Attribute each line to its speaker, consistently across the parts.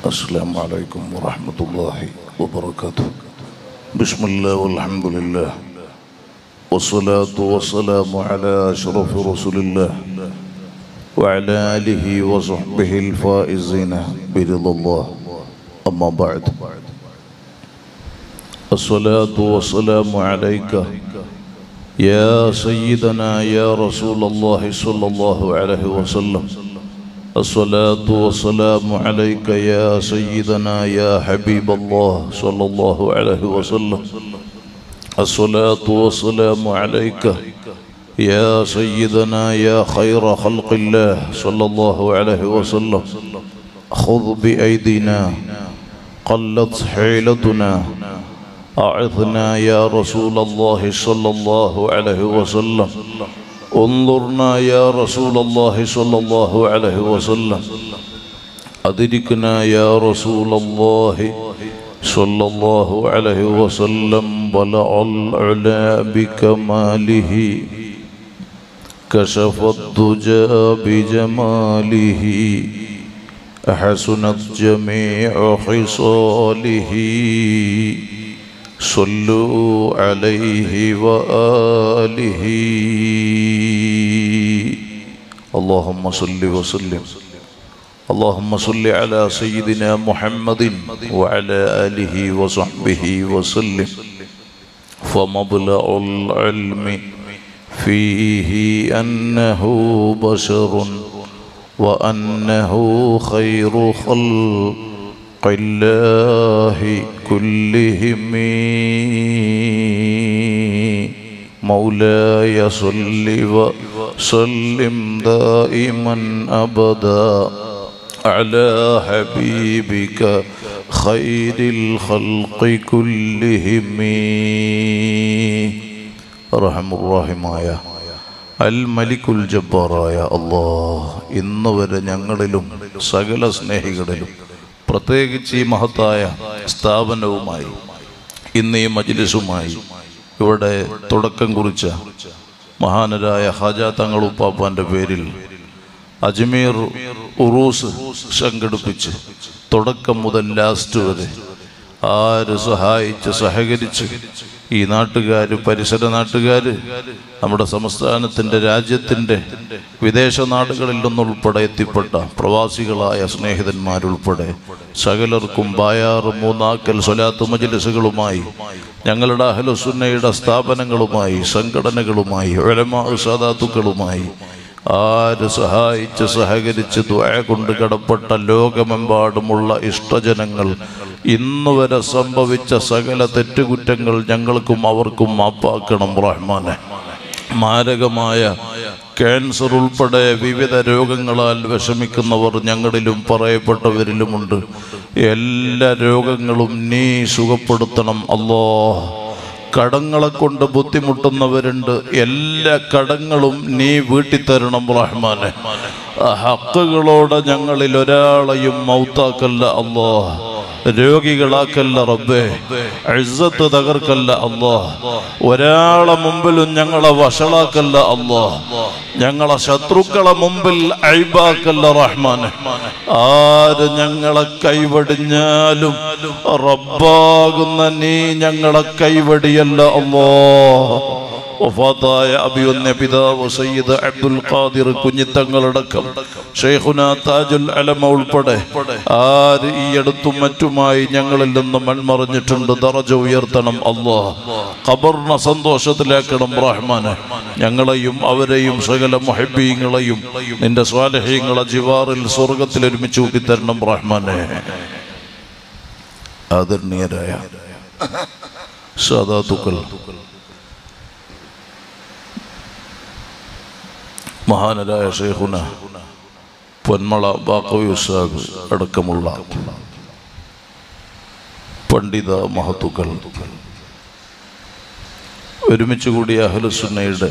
Speaker 1: السلام عليكم ورحمة الله وبركاته بسم الله والحمد لله والصلاة والسلام على أشرف رسول الله وعلى آله وصحبه الفائزين برضا الله أما بعد الصلاة والسلام عليك يا سيدنا يا رسول الله صلى الله عليه وسلم الصلاة والسلام عليك يا سيدنا يا حبيب الله صلى الله عليه وسلم الصلاة والسلام عليك يا سيدنا يا خير خلق الله صلى الله عليه وسلم خذ بأيدينا قلت حيلتنا أعثنا يا رسول الله صلى الله عليه وسلم انظرنا يا رسول الله صلى الله عليه وسلم أدركنا يا رسول الله صلى الله عليه وسلم بلع العلا بكماله كشف الدجى بجماله حسنت جميع خصاله صلوا عليه وآله اللهم صل وسلم اللهم صل على سيدنا محمد وعلى آله وصحبه وسلم فمبلغ العلم فيه أنه بشر وأنه خير خلق الله كلهم مولاي صل وسلم دائما أبدا على حبيبك خير الخلق كلهم رحم الراحماയ അൽ മലിക്കുൽ ജബ്ബാറായ അള്ളാഹ് ഇന്ന് വരെ ഞങ്ങളിലും സകല സ്നേഹികളിലും പ്രത്യേകിച്ച് ഈ മഹത്തായ സ്ഥാപനവുമായി ഇന്ന് ഈ മജ്ലിസുമായി ഇവിടെ തുടക്കം കുറിച്ച മഹാനരായ ഹാജാ തങ്ങളുപ്പാപ്പാന്റെ പേരിൽ അജ്മീർ ഉറൂസ് സംഘടിപ്പിച്ച് തുടക്കം മുതൽ ലാസ്റ്റ് വരെ ആര് സഹായിച്ച് സഹകരിച്ച് ഈ നാട്ടുകാർ പരിസര നാട്ടുകാർ നമ്മുടെ സംസ്ഥാനത്തിൻ്റെ രാജ്യത്തിൻ്റെ വിദേശ നാടുകളിൽ നിന്നുൾപ്പെടെ എത്തിപ്പെട്ട പ്രവാസികളായ സ്നേഹിതന്മാരുൾപ്പെടെ സകലർക്കും ബായാറ് മൂന്നാക്കൽ സ്വലാത്ത് മജിലിസുകളുമായി ഞങ്ങളുടെ അഹലുസുന്നയുടെ സ്ഥാപനങ്ങളുമായി സംഘടനകളുമായി ഒഴമാ സാധാത്തുക്കളുമായി ആര് സഹായിച്ച് സഹകരിച്ച് ദ്വയ കൊണ്ട് കടപ്പെട്ട ലോകമെമ്പാടുമുള്ള ഇഷ്ടജനങ്ങൾ ഇന്ന് വരെ സംഭവിച്ച സകല തെറ്റുകുറ്റങ്ങൾ ഞങ്ങൾക്കും അവർക്കും മാപ്പാക്കണം റഹ്മാനെ മാരകമായ ക്യാൻസർ ഉൾപ്പെടെ വിവിധ രോഗങ്ങളാൽ വിഷമിക്കുന്നവർ ഞങ്ങളിലും പറയപ്പെട്ടവരിലുമുണ്ട് എല്ലാ രോഗങ്ങളും നീ സുഖപ്പെടുത്തണം അല്ലോ കടങ്ങളെ കൊണ്ട് ബുദ്ധിമുട്ടുന്നവരുണ്ട് എല്ലാ കടങ്ങളും നീ വീട്ടിത്തരണം റഹ്മാനെ ഹക്കുകളോടെ ഞങ്ങളിൽ ഒരാളെയും മൗത്താക്കല്ല അല്ലോ രോഗികളാക്കല്ല റബ്ബേ അഴുസത്ത് തകർക്കല്ല അല്ലോ ഒരാളെ മുമ്പിലും ഞങ്ങളെ വഷളാക്കല്ല അല്ലോ ഞങ്ങളെ ശത്രുക്കളെ മുമ്പിൽ അഴിബാക്കല്ല റഹ്മാൻ ആര് ഞങ്ങളെ കൈവടിഞ്ഞാലും റബ്ബാകുന്ന നീ ഞങ്ങളെ കൈവടിയല്ല അല്ലോ വഫാത്തായ അഭിയൊന്ന പിതാവ് സയ്യിദ് അബ്ദുൽ ഖാദിർ കുഞ്ഞിത്തങ്ങളടക്കം ഷെയ്ഖുന താജുൽ അലമ ഉൾപ്പെടെ ആര് ഈ അടുത്തും മറ്റുമായി ഞങ്ങളിൽ നിന്ന് മൺമറിഞ്ഞിട്ടുണ്ട് ദറജ ഉയർത്തണം അല്ലോ ഖബറിനെ സന്തോഷത്തിലാക്കണം റഹ്മാനെ ഞങ്ങളെയും അവരെയും സകല മൊഹബീങ്ങളെയും നിന്റെ സ്വാലഹ്യങ്ങളെ ജിവാറിൽ സ്വർഗത്തിൽ ഒരുമിച്ച് ഊക്കിത്തരണം റഹ്മാനെ ആദരണീയരായ സാധാത്തുക്കൾ മഹാനരായ ഷെയ്ഖുന പൊന്മള ബാക്കവി ഉസ്താദ് അടക്കമുള്ള പണ്ഡിത മഹത്തുക്കൾ ഒരുമിച്ച് കൂടിയ അഹലുസുന്നയുടെ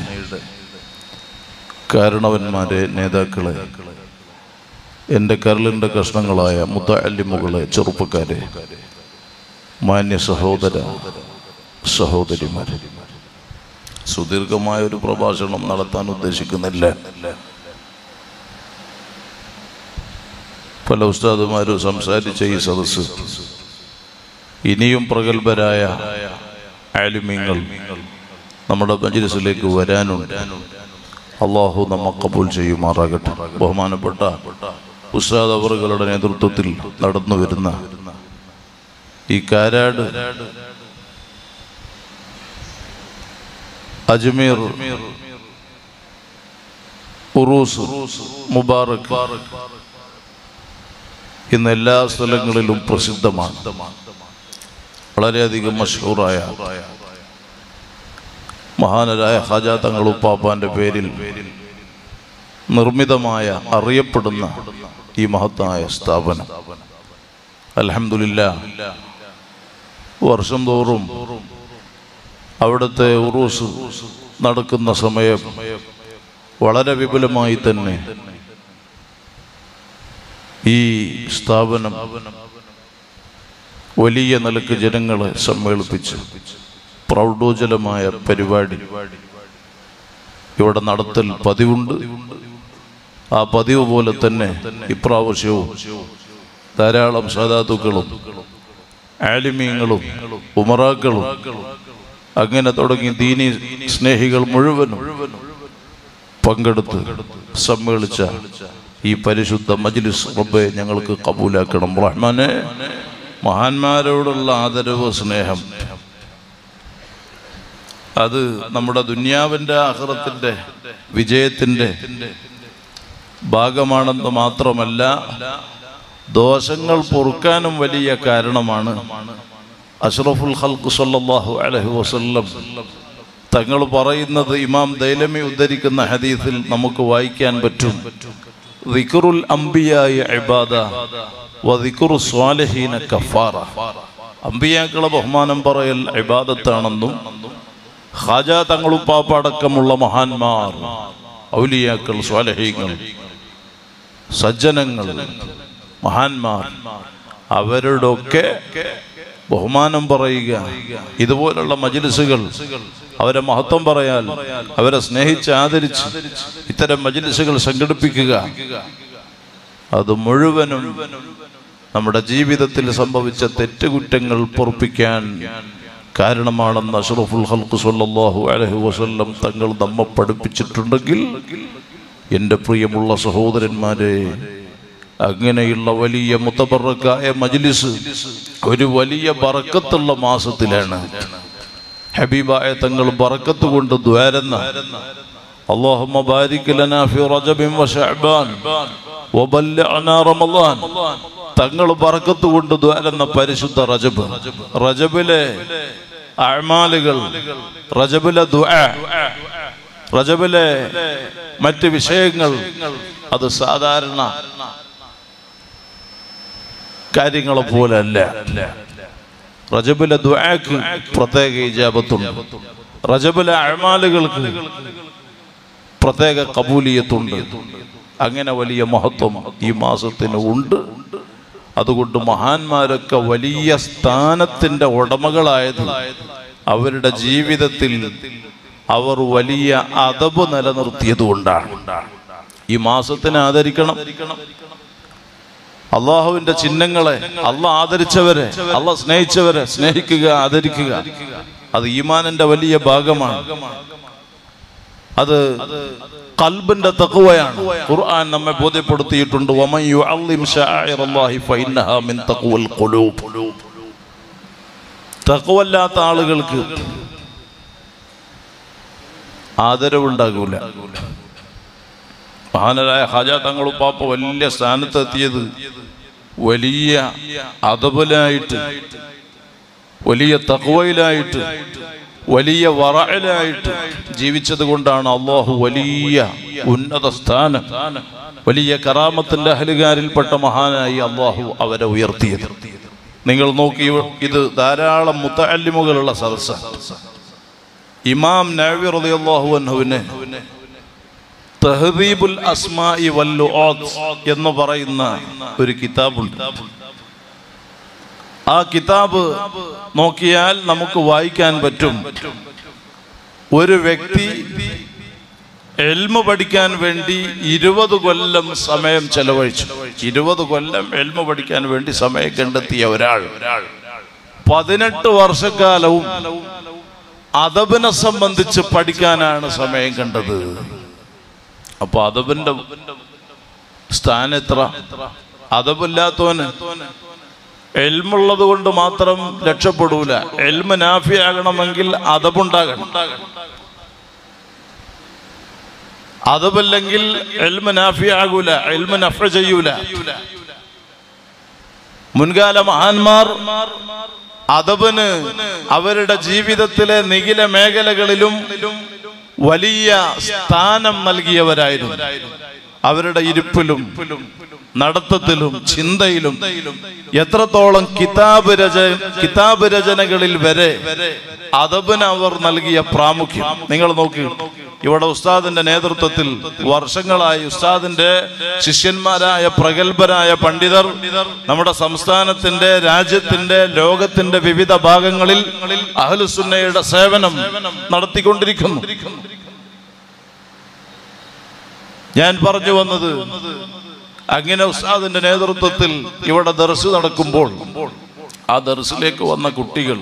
Speaker 1: കാരണവന്മാരെ നേതാക്കളെ എൻ്റെ കരളിൻ്റെ കഷ്ണങ്ങളായ മുത്തല്ലിമുകളെ ചെറുപ്പക്കാരെ മാന്യ സഹോദര സഹോദരിമാരെ സുദീർഘമായ ഒരു പ്രഭാഷണം നടത്താൻ ഉദ്ദേശിക്കുന്നില്ല പല ഉസ്താദുമാരും സംസാരിച്ച ഈ സദസ്സ് ഇനിയും പ്രഗത്ഭരായ ആലിമ്യങ്ങൾ നമ്മുടെ മജ്ലിസിലേക്ക് വരാനുണ്ട് അള്ളാഹു നമ്മ കബൂൽ ചെയ്യുമാറാകട്ടെ ബഹുമാനപ്പെട്ട ഉസ്താദ് അവറുകളുടെ നേതൃത്വത്തിൽ നടന്നു വരുന്ന ഈ കാരാട് അജ്മീർ ഉറൂസ് മുബാറക് ഇന്ന് എല്ലാ സ്ഥലങ്ങളിലും പ്രസിദ്ധമാണ് വളരെയധികം മഷൂറായ മഹാനരായ ഹാജ തങ്ങളുപ്പാപ്പാന്റെ പേരിൽ നിർമ്മിതമായ അറിയപ്പെടുന്ന ഈ മഹത്തായ സ്ഥാപനം അലഹമില്ല വർഷം തോറും അവിടുത്തെ ഉറൂസ് നടക്കുന്ന സമയം വളരെ വിപുലമായി തന്നെ ഈ സ്ഥാപനം വലിയ നിലക്ക് ജനങ്ങളെ സമ്മേളിപ്പിച്ച് പ്രൗഢോജ്വലമായ പരിപാടി ഇവിടെ നടത്തൽ പതിവുണ്ട് ആ പതിവ് പോലെ തന്നെ ഇപ്രാവശ്യവും ധാരാളം സാധാതുക്കളും ആലിമീങ്ങളും ഉമറാക്കളും അങ്ങനെ തുടങ്ങി ദീനി സ്നേഹികൾ മുഴുവനും പങ്കെടുത്ത് സമ്മേളിച്ച ഈ പരിശുദ്ധ മജ്ലിസ് റബ്ബെ ഞങ്ങൾക്ക് കബൂലാക്കണം റഹ്മാനെ മഹാന്മാരോടുള്ള ആദരവ് സ്നേഹം അത് നമ്മുടെ ദുന്യാവിന്റെ അഹ്റത്തിന്റെ വിജയത്തിന്റെ ഭാഗമാണെന്ന് മാത്രമല്ല ദോഷങ്ങൾ പൊറുക്കാനും വലിയ കാരണമാണ് അഷ്റഫുൽ ഖൽഖ് സല്ലല്ലാഹു അലൈഹി വസല്ലം തങ്ങൾ പറയുന്നത് ഇമാം ദൈലമി ഉദ്ധരിക്കുന്ന ഹദീസിൽ നമുക്ക് വായിക്കാൻ പറ്റും ദിക്റുൽ അംബിയായ ഇബാദ വദിക്റു സ്വാലിഹീന കഫാറ അമ്പിയാക്കളെ ബഹുമാനം പറയൽ ഇബാദത്താണെന്നും ഖാജ തങ്ങളുപ്പാപ്പ അടക്കമുള്ള മഹാന്മാർ ഔലിയാക്കൾ സ്വാലഹീങ്ങൾ സജ്ജനങ്ങൾ മഹാന്മാർ അവരുടെയൊക്കെ ബഹുമാനം പറയുക ഇതുപോലുള്ള മജിലിസുകൾ അവരെ മഹത്വം പറയാൻ അവരെ സ്നേഹിച്ച് ആദരിച്ച് ഇത്തരം മജിലിസുകൾ സംഘടിപ്പിക്കുക അത് മുഴുവനും നമ്മുടെ ജീവിതത്തിൽ സംഭവിച്ച തെറ്റുകുറ്റങ്ങൾ പൊറപ്പിക്കാൻ കാരണമാണെന്ന് അഷ്റഫുൽ ഹൽക്ക് സല്ലല്ലാഹു അലൈഹി വസല്ലം തങ്ങൾ നമ്മെ പഠിപ്പിച്ചിട്ടുണ്ടെങ്കിൽ എൻ്റെ പ്രിയമുള്ള സഹോദരന്മാരെ അങ്ങനെയുള്ള വലിയ മുത്തബറക്കായ മജ്ലിസ് ഒരു വലിയ ബറക്കത്തുള്ള മാസത്തിലാണ് ഹബീബായ തങ്ങൾ ബറക്കത്ത് കൊണ്ട് ദ്വാരന്ന اللهم بارك لنا في رجب وشعبان وبلغنا رمضان തങ്ങൾ ബറക്കത്ത് കൊണ്ട് ദ്വാരുന്ന പരിശുദ്ധ റജബ് റജബിലെ അഴ്മാലുകൾ റജബിലെ ദുആ റജബിലെ മറ്റ് വിഷയങ്ങൾ അത് സാധാരണ കാര്യങ്ങളെ പോലെ അല്ല റജബിലെ ദുആക്ക് പ്രത്യേക ഇജാബത്തുണ്ട് റജബിലെ അഴ്മാലുകൾക്ക് പ്രത്യേക കബൂലിയത്തുണ്ട് അങ്ങനെ വലിയ മഹത്വം ഈ മാസത്തിന് ഉണ്ട് അതുകൊണ്ട് മഹാന്മാരൊക്കെ വലിയ സ്ഥാനത്തിന്റെ ഉടമകളായത് അവരുടെ ജീവിതത്തിൽ അവർ വലിയ അതബ് നിലനിർത്തിയത് കൊണ്ടാണ് ഈ മാസത്തിനെ ആദരിക്കണം അള്ളാഹുവിന്റെ ചിഹ്നങ്ങളെ അള്ളാഹ് ആദരിച്ചവരെ അള്ളാഹ് സ്നേഹിച്ചവരെ സ്നേഹിക്കുക ആദരിക്കുക അത് ഈമാനിന്റെ വലിയ ഭാഗമാണ് അത് കൽബിന്റെ തഖ്വയാണ് ഖുർആൻ നമ്മെ ബോധ്യപ്പെടുത്തിയിട്ടുണ്ട് വമൻ യുഅള്ളിം ശആഇറല്ലാഹി ഫഇന്നഹാ മിൻ തഖ്വൽ ഖുലൂബ് തഖ്വല്ലാത്ത ആളുകൾക്ക് ആദരവുണ്ടാകൂല മഹാനരായ ഹാജ തങ്ങളുപ്പാപ്പ വലിയ സ്ഥാനത്തെത്തിയത് വലിയ അതബലായിട്ട് വലിയ തക്വയിലായിട്ട് വലിയ വറയിലായിട്ട് ജീവിച്ചത് കൊണ്ടാണ് അള്ളാഹു വലിയ ഉന്നത സ്ഥാനം വലിയ കറാമത്തിന്റെ അഹലുകാരിൽപ്പെട്ട മഹാനായി അള്ളാഹു അവരെ ഉയർത്തിയത് നിങ്ങൾ നോക്കി ഇത് ധാരാളം മുത്തല്ലിമുകളുള്ള സദസ്സ ഇമാം നവി റളിയല്ലാഹു അൻഹുവിനെ തഹദീബുൽ അസ്മായി വല്ലുആദ് എന്ന് പറയുന്ന ഒരു കിതാബുണ്ട് ആ കിതാബ് നോക്കിയാൽ നമുക്ക് വായിക്കാൻ പറ്റും ഒരു വ്യക്തി എൽമ പഠിക്കാൻ വേണ്ടി ഇരുപത് കൊല്ലം സമയം ചെലവഴിച്ചു ഇരുപത് കൊല്ലം എൽമ പഠിക്കാൻ വേണ്ടി സമയം കണ്ടെത്തിയ ഒരാൾ പതിനെട്ട് വർഷക്കാലവും അതബിനെ സംബന്ധിച്ച് പഠിക്കാനാണ് സമയം കണ്ടത് അപ്പൊ അതബിന്റെ സ്ഥാനം എത്ര അതബില്ലാത്തവന് എൽമുള്ളത് കൊണ്ട് മാത്രം രക്ഷപ്പെടൂല എൽമ നാഫിയാകണമെങ്കിൽ അതബുണ്ടാകണം അതബല്ലെങ്കിൽ എൽമ നാഫിയാകൂല എൽമ നഫ ചെയ്യൂല മുൻകാല മഹാന്മാർ അതബന് അവരുടെ ജീവിതത്തിലെ നിഖില മേഖലകളിലും വലിയ സ്ഥാനം നൽകിയവരായിരുന്നു അവരുടെ ഇരിപ്പിലും നടത്തത്തിലും ചിന്തയിലും എത്രത്തോളം കിതാബ് രച കിതാബ് രചനകളിൽ വരെ അതബിന് അവർ നൽകിയ പ്രാമുഖ്യം നിങ്ങൾ നോക്ക് ഇവിടെ ഉസ്താദിന്റെ നേതൃത്വത്തിൽ വർഷങ്ങളായി ഉസ്താദിന്റെ ശിഷ്യന്മാരായ പ്രഗത്ഭരായ പണ്ഡിതർ നമ്മുടെ സംസ്ഥാനത്തിന്റെ രാജ്യത്തിന്റെ ലോകത്തിന്റെ വിവിധ ഭാഗങ്ങളിൽ അഹ്ലുസുന്നയുടെ സേവനം നടത്തിക്കൊണ്ടിരിക്കുന്നു ഞാൻ പറഞ്ഞു വന്നത് അങ്ങനെ ഉസ്താദിന്റെ നേതൃത്വത്തിൽ ഇവിടെ ദർസ് നടക്കുമ്പോൾ ആ ദർസിലേക്ക് വന്ന കുട്ടികൾ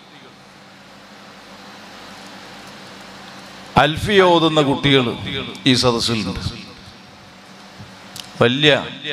Speaker 1: അൽഫിയ ഓതുന്ന കുട്ടികൾ ഈ സദസ്സിലുണ്ട് വലിയ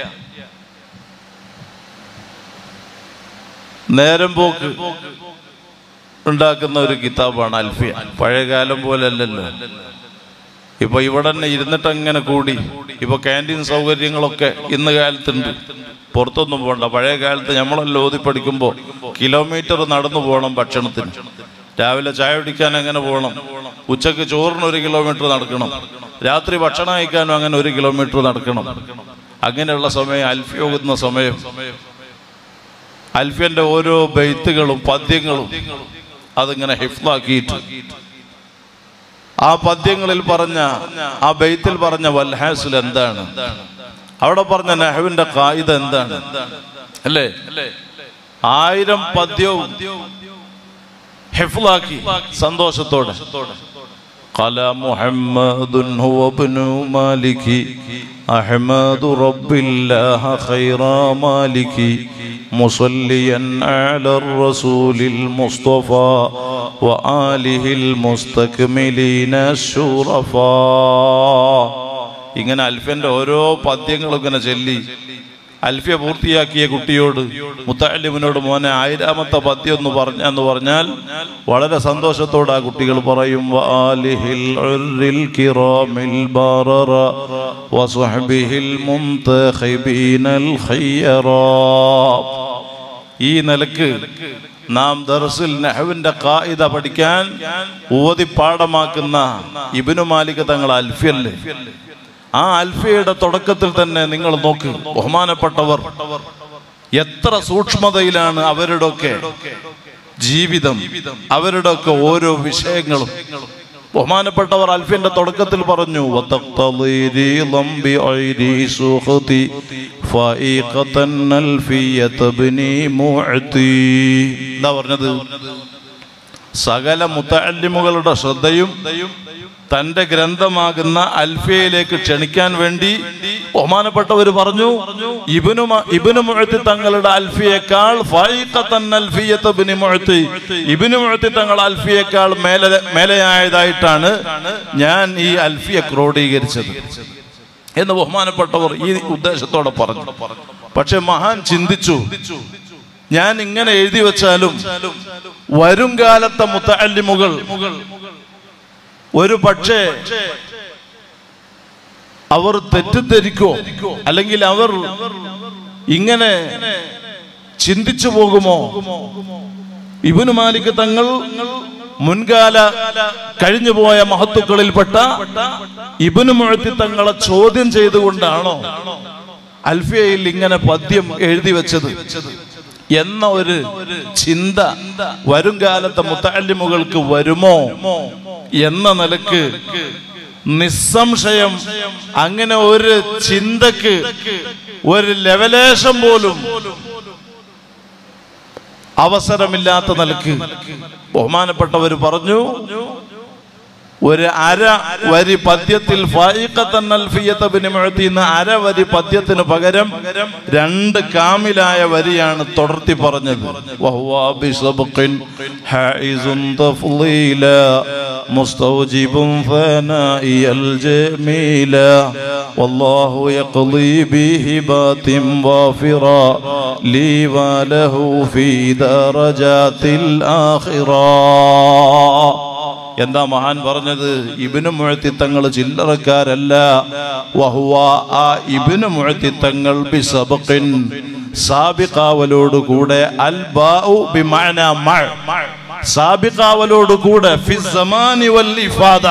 Speaker 1: നേരം പോക്ക് ഉണ്ടാക്കുന്ന ഒരു കിതാബാണ് അൽഫിയ പഴയകാലം പോലെ അല്ലല്ലോ ഇപ്പൊ ഇവിടെ തന്നെ ഇരുന്നിട്ട് അങ്ങനെ കൂടി ഇപ്പൊ ക്യാൻറ്റീൻ സൗകര്യങ്ങളൊക്കെ ഇന്ന് കാലത്തുണ്ട് പുറത്തൊന്നും പോകണ്ട പഴയ കാലത്ത് നമ്മളെല്ലാം ഓതി പഠിക്കുമ്പോൾ കിലോമീറ്റർ നടന്നു പോകണം ഭക്ഷണത്തിന് രാവിലെ ചായ കുടിക്കാൻ അങ്ങനെ പോകണം ഉച്ചക്ക് ചോറിന് ഒരു കിലോമീറ്റർ നടക്കണം രാത്രി ഭക്ഷണം കഴിക്കാനും അങ്ങനെ ഒരു കിലോമീറ്റർ നടക്കണം അങ്ങനെയുള്ള സമയം അൽഫി പോകുന്ന സമയം അൽഫിയന്റെ ഓരോ ബെയ്ത്തുകളും പദ്യങ്ങളും അതിങ്ങനെ ഹിഫ്ലാക്കിയിട്ട് ആ പദ്യങ്ങളിൽ പറഞ്ഞ ആ ബെയ്ത്തിൽ പറഞ്ഞ വൽഹാസിൽ എന്താണ് അവിടെ പറഞ്ഞ നെഹവിന്റെ കായിത എന്താണ് അല്ലേ ആയിരം പദ്യവും ഹെഫ്ലാക്കി സന്തോഷത്തോടെ قال محمد هو ابن مالك أحمد رب الله خير مالك مصليا على الرسول المصطفى وآله المستكملين الشرفاء ഇങ്ങനെ അൽഫിന്റെ ഓരോ പദ്യങ്ങളും ഇങ്ങനെ ചൊല്ലി അൽഫിയ പൂർത്തിയാക്കിയ കുട്ടിയോട് മുത്തല്ലിമിനോട് മോനെ ആയിരാമത്തെ പദ്യം എന്ന് പറഞ്ഞ എന്ന് പറഞ്ഞാൽ വളരെ സന്തോഷത്തോടെ ആ കുട്ടികൾ പറയും "വആലിഹിൽ ഉർരിൽ കിറാമിൽ ബററ വസുഹ്ബിഹിൽ മുംതഖിബീനൽ ഖയ്യറാ." ഈ നിലക്ക് നാം ദർസിൽ നെഹവിന്റെ കായിത പഠിക്കാൻ ഓതി പാഠമാക്കുന്ന ഇബിനു മാലിക് തങ്ങൾ അൽഫിയല്ലേ ആ അൽഫയുടെ തുടക്കത്തിൽ തന്നെ നിങ്ങൾ നോക്ക് ബഹുമാനപ്പെട്ടവർ എത്ര സൂക്ഷ്മതയിലാണ് അവരുടെയൊക്കെ ജീവിതം അവരുടെയൊക്കെ ഓരോ വിഷയങ്ങളും ബഹുമാനപ്പെട്ടവർ അൽഫിന്റെ തുടക്കത്തിൽ പറഞ്ഞു "വതഖ്തളി റീളം ബിഐരി സുഖതി ഫഈഖതൻ അൽഫിയത ബിനി മുഅതി." എന്താ പറഞ്ഞത് സകല മുത്തല്ലിമുകളുടെ ശ്രദ്ധയും തന്റെ ഗ്രന്ഥമാകുന്ന അൽഫിയയിലേക്ക് ക്ഷണിക്കാൻ വേണ്ടി ബഹുമാനപ്പെട്ടവർ പറഞ്ഞു ഇബിനു മ- ഇബിനു മുഴത്തി തങ്ങളുടെ അൽഫിയേക്കാൾ ഫൈഖത്തൻ അൽഫിയത്ത് ഇബ്നു മുഅത്തി. ഇബ്നു മുഅത്തി തങ്ങൾ അൽഫിയേക്കാൾ മേലെ മേലെയായതായിട്ടാണ് ഞാൻ ഈ അൽഫിയെ ക്രോഡീകരിച്ചത് എന്ന് ബഹുമാനപ്പെട്ടവർ ഈ ഉദ്ദേശത്തോടെ പറഞ്ഞു പക്ഷെ മഹാൻ ചിന്തിച്ചു ഞാൻ ഇങ്ങനെ എഴുതി വെച്ചാലും വരും കാലത്തെ മുത്തല്ലിമുകൾ ഒരു പക്ഷേ അവർ തെറ്റിദ്ധരിക്കോ അല്ലെങ്കിൽ അവർ ഇങ്ങനെ ചിന്തിച്ചു പോകുമോ ഇബിനു മാലിക് തങ്ങൾ മുൻകാല കഴിഞ്ഞുപോയ മഹത്തുക്കളിൽപ്പെട്ട ഇബിനു മുഴത്തി തങ്ങളെ ചോദ്യം ചെയ്തുകൊണ്ടാണോ അൽഫിയയിൽ ഇങ്ങനെ പദ്യം എഴുതി വെച്ചത് എന്ന ഒരു ചിന്ത വരും കാലത്തെ മുത്തല്ലിമുകൾക്ക് വരുമോ എന്ന നിലക്ക് നിസ്സംശയം അങ്ങനെ ഒരു ചിന്തക്ക് ഒരു ലെവലേശം പോലും അവസരമില്ലാത്ത നിലക്ക് ബഹുമാനപ്പെട്ടവർ പറഞ്ഞു ഒരു അര വരി പദ്യത്തിൽ ഫായിഖത്തൻ അൽഫിയത്ത് ബിൻ മുഅ്തിന്ന് അര വരി പദ്യത്തിന് പകരം രണ്ട് കാമിലായ വരിയാണ് തുടർത്തി പറഞ്ഞത് വഹുവ ബിസബ്ഖിൻ ഹായിസുൻ തഫ്ളീല മുസ്തൗജിബുൻ ഫനാഇയൽ ജമീല والله يقضي بهبات وافرا لي وله في درجات الآخرة എന്താ മഹാൻ പറഞ്ഞത് ഇബിനു മുഴത്തിത്തങ്ങൾ ചില്ലറക്കാരല്ല വഹുവ ആ ഇബിനു മുഴത്തിത്തങ്ങൾ ബി സബഖിൻ സാബിഖാവലോട് കൂടെ അൽ ബാഉ ബിമഅന മഅ സാബിഖാവലോട് കൂടെ ഫി സമാനി വൽ ഇഫാദ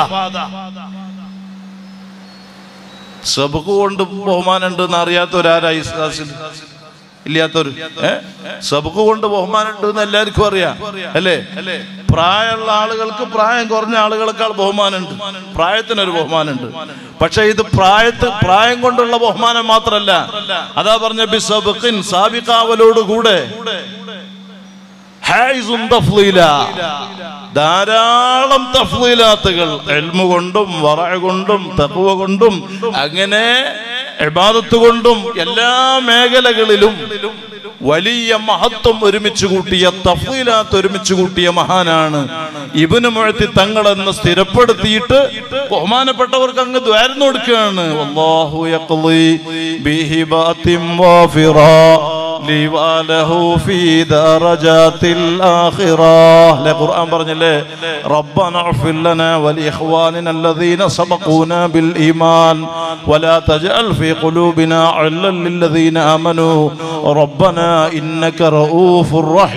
Speaker 1: സബക്ക് കൊണ്ട് ബഹുമാനുണ്ട് എന്ന് അറിയാത്തവരാരായി ഇല്ലാത്തവര് ഏ സബക്ക് കൊണ്ട് ബഹുമാനുണ്ട് എന്ന് എല്ലാവർക്കും അറിയാം അല്ലേ പ്രായമുള്ള ആളുകൾക്ക് പ്രായം കുറഞ്ഞ ആളുകളെക്കാൾ ബഹുമാനമുണ്ട് പ്രായത്തിനൊരു ബഹുമാനമുണ്ട് പക്ഷെ ഇത് പ്രായത്ത് പ്രായം കൊണ്ടുള്ള ബഹുമാനം മാത്രല്ല അതാ പറഞ്ഞ ബിസബക്കിൻ സാബിക്കാവലോട് കൂടെ ഹായിസും തഫ്ലീല. ധാരാളം തഫ്ലീലാത്തുകൾ എൽമ കൊണ്ടും വറ കൊണ്ടും തഖ്വ കൊണ്ടും അങ്ങനെ ഇബാദത്ത് കൊണ്ടും എല്ലാ മേഖലകളിലും വലിയ മഹത്വം ഒരുമിച്ച് കൂട്ടിയ തഫ്ലീലാത്ത് ഒരുമിച്ച് കൂട്ടിയ മഹാനാണ് ഇബിന് മുഴത്തി തങ്ങളെന്ന് സ്ഥിരപ്പെടുത്തിയിട്ട് ബഹുമാനപ്പെട്ടവർക്ക് അങ്ങ് ദ്വാരം കൊടുക്കുകയാണ് അല്ലാഹു യഖ്ളി ബിഹിബാത്തിൻ വാഫിറാ ലി വലഹു ഫീ ദറജാത്തിൽ ആഖിറ ലെ ഖുർആൻ പറഞ്ഞില്ലേ റബ്ബന اغفر لنا ولإخواننا الذين سبقونا بالإيمان ولا تجعل في قلوبنا غلا للذين آمنوا ربنا إنك رؤوف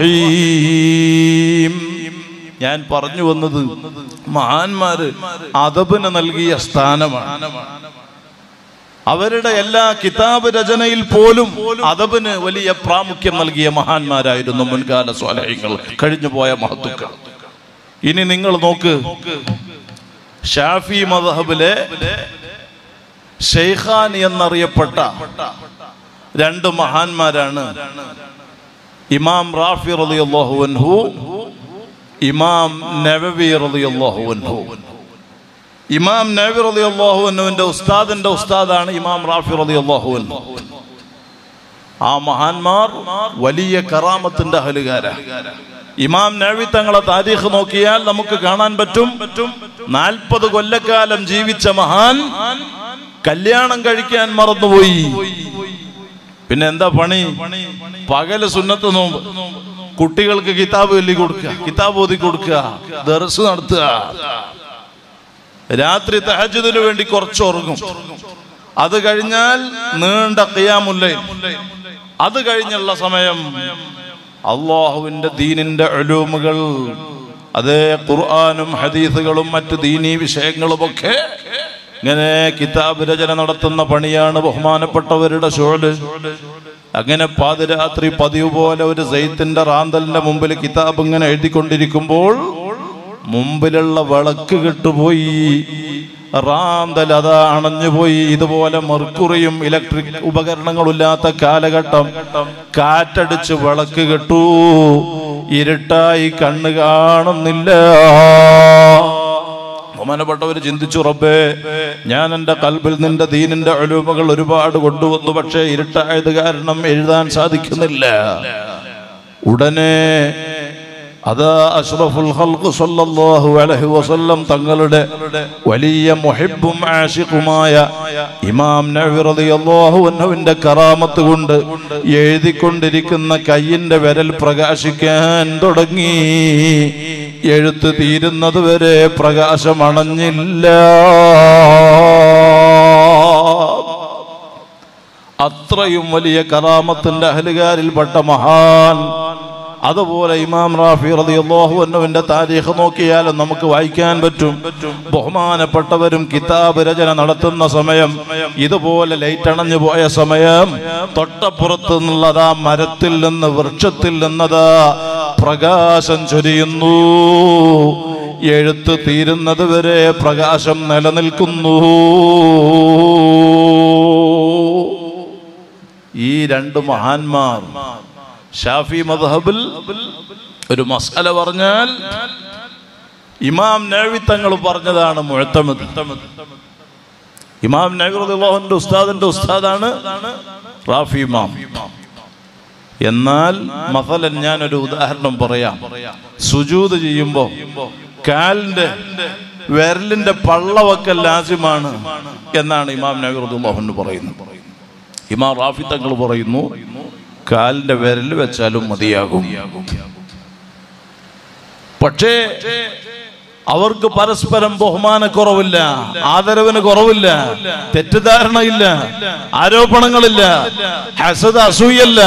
Speaker 1: رحيم ഞാൻ പറഞ്ഞു വന്നത് മഹാന്മാര് അതബിന് നൽകിയ സ്ഥാനമാണ് അവരുടെ എല്ലാ കിതാബ് രചനയിൽ പോലും അതബിന് വലിയ പ്രാമുഖ്യം നൽകിയ മഹാന്മാരായിരുന്നു മുൻകാല സ്വാലഹ്യങ്ങൾ കഴിഞ്ഞുപോയ മഹത്തുക്കൾ ഇനി നിങ്ങൾ നോക്ക് ഷാഫി മദഹബിലെ ഷെയ്ഖാൻ എന്നറിയപ്പെട്ട രണ്ട് മഹാന്മാരാണ് ഇമാം റാഫി റളിയല്ലാഹു അൻഹു ഇമാം നവവി റളിയല്ലാഹു അൻഹു ഇമാം നബി റളി അള്ളാഹു അന്നുവിന്റെ ഉസ്താദിന്റെ ഉസ്താദാണ് ഇമാം റാഫി റളി അള്ളാഹു അന്നു ആ മഹാന്മാർ വലിയ കറാമത്തിന്റെ ഹലുകാര ഇമാം നബി തങ്ങളെ താരീഖ് നോക്കിയാൽ നമുക്ക് കാണാൻ പറ്റും നാൽപ്പത് കൊല്ലക്കാലം ജീവിച്ച മഹാൻ കല്യാണം കഴിക്കാൻ മറന്നുപോയി പിന്നെ എന്താ പണി പകല് സുന്നത്ത് നോമ്പ് കുട്ടികൾക്ക് കിതാബ് ചൊല്ലി കൊടുക്കുക കിതാബ് ഓതി കൊടുക്കുക ദർസ് നടത്തുക രാത്രി തഹജുദിനു വേണ്ടി കുറച്ച് ഉറങ്ങും അത് കഴിഞ്ഞാൽ നീണ്ട ഖിയാമുല്ല അത് കഴിഞ്ഞുള്ള സമയം അള്ളാഹുവിന്റെ ദീനിന്റെ അലൂമുകൾ അതേ ഖുർആാനും ഹദീസുകളും മറ്റ് ദീനീ വിഷയങ്ങളുമൊക്കെ ഇങ്ങനെ കിതാബ് രചന നടത്തുന്ന പണിയാണ് ബഹുമാനപ്പെട്ടവരുടെ ഷോല് അങ്ങനെ പാതിരാത്രി പതിവ് പോലെ ഒരു സൈത്തിന്റെ റാന്തലിന്റെ മുമ്പിൽ കിതാബ് ഇങ്ങനെ എഴുതിക്കൊണ്ടിരിക്കുമ്പോൾ മുമ്പിലുള്ള വിളക്ക് കെട്ടുപോയി റാന്തൽ അതാ അണഞ്ഞുപോയി ഇതുപോലെ മെർക്കുറിയും ഇലക്ട്രിക് ഉപകരണങ്ങളില്ലാത്ത കാലഘട്ടം കാറ്റടിച്ച് വിളക്ക് കെട്ടു ഇരുട്ടായി കണ്ണ് കാണുന്നില്ല ബഹുമാനപ്പെട്ടവർ ചിന്തിച്ചു റബ്ബേ ഞാൻ എൻ്റെ കൽബിൽ നിന്റെ ദീനിന്റെ ഒലുമകൾ ഒരുപാട് കൊണ്ടുവന്നു പക്ഷേ ഇരുട്ടായത് കാരണം എഴുതാൻ സാധിക്കുന്നില്ല ഉടനെ അതാ അഷ്റഫുൽ ഖൽഖ് സല്ലല്ലാഹു അലൈഹി വസല്ലം തങ്ങളുടെ വലിയ മുഹിബ്ബും ആഷിഖുമായ ഇമാം നബി റളിയല്ലാഹു അൻഹുവിന്റെ കറാമത്ത് കൊണ്ട് എഴുതിക്കൊണ്ടിരിക്കുന്ന കയ്യിന്റെ വിരൽ പ്രകാശിക്കാൻ തുടങ്ങി എഴുത്ത് തീരുന്നത് വരെ പ്രകാശം അണഞ്ഞില്ല അത്രയും വലിയ കറാമത്തിന്റെ അഹലുകാരിൽപ്പെട്ട മഹാൻ അതുപോലെ ഇമാം റാഫി റളിയല്ലാഹു അൻഹുവിന്റെ താരീഖ് നോക്കിയാലും നമുക്ക് വായിക്കാൻ പറ്റും ബഹുമാനപ്പെട്ടവരും കിതാബ് രചന നടത്തുന്ന സമയം ഇതുപോലെ ലൈറ്റ് അണഞ്ഞു പോയ സമയം തൊട്ടപ്പുറത്ത് നിന്നുള്ളതാ മരത്തിൽ നിന്ന് വൃക്ഷത്തിൽ നിന്നതാ പ്രകാശം ചൊരിയുന്നു എഴുത്ത് തീരുന്നത് വരെ പ്രകാശം നിലനിൽക്കുന്നു ഈ രണ്ട് മഹാന്മാർ ഷാഫി മദ്ഹബിൽ ഒരു മസാല പറഞ്ഞാൽ ഇമാം നവി തങ്ങൾ പറഞ്ഞതാണ് മുഴത്തമത് ഇമാം നബി റളിയല്ലാഹുവിന്റെ ഉസ്താദിന്റെ ഉസ്താദാണ് റാഫി ഇമാം എന്നാൽ മസലൻ ഞാനൊരു ഉദാഹരണം പറയാം സുജൂത് ചെയ്യുമ്പോ കാലിന്റെ വിരലിന്റെ പള്ളവക്കൽ ലാസിമാണ് എന്നാണ് ഇമാം നബി റളിയല്ലാഹു പറയുന്നത് ഇമാം റാഫി തങ്ങൾ പറയുന്നു കാലിന്റെ വിരൽ വെച്ചാലും മതിയാകും പക്ഷേ അവർക്ക് പരസ്പരം ബഹുമാനക്കുറവില്ല ആദരവിന് കുറവില്ല തെറ്റിദ്ധാരണയില്ല ആരോപണങ്ങളില്ല ഹസദ് അസൂയല്ല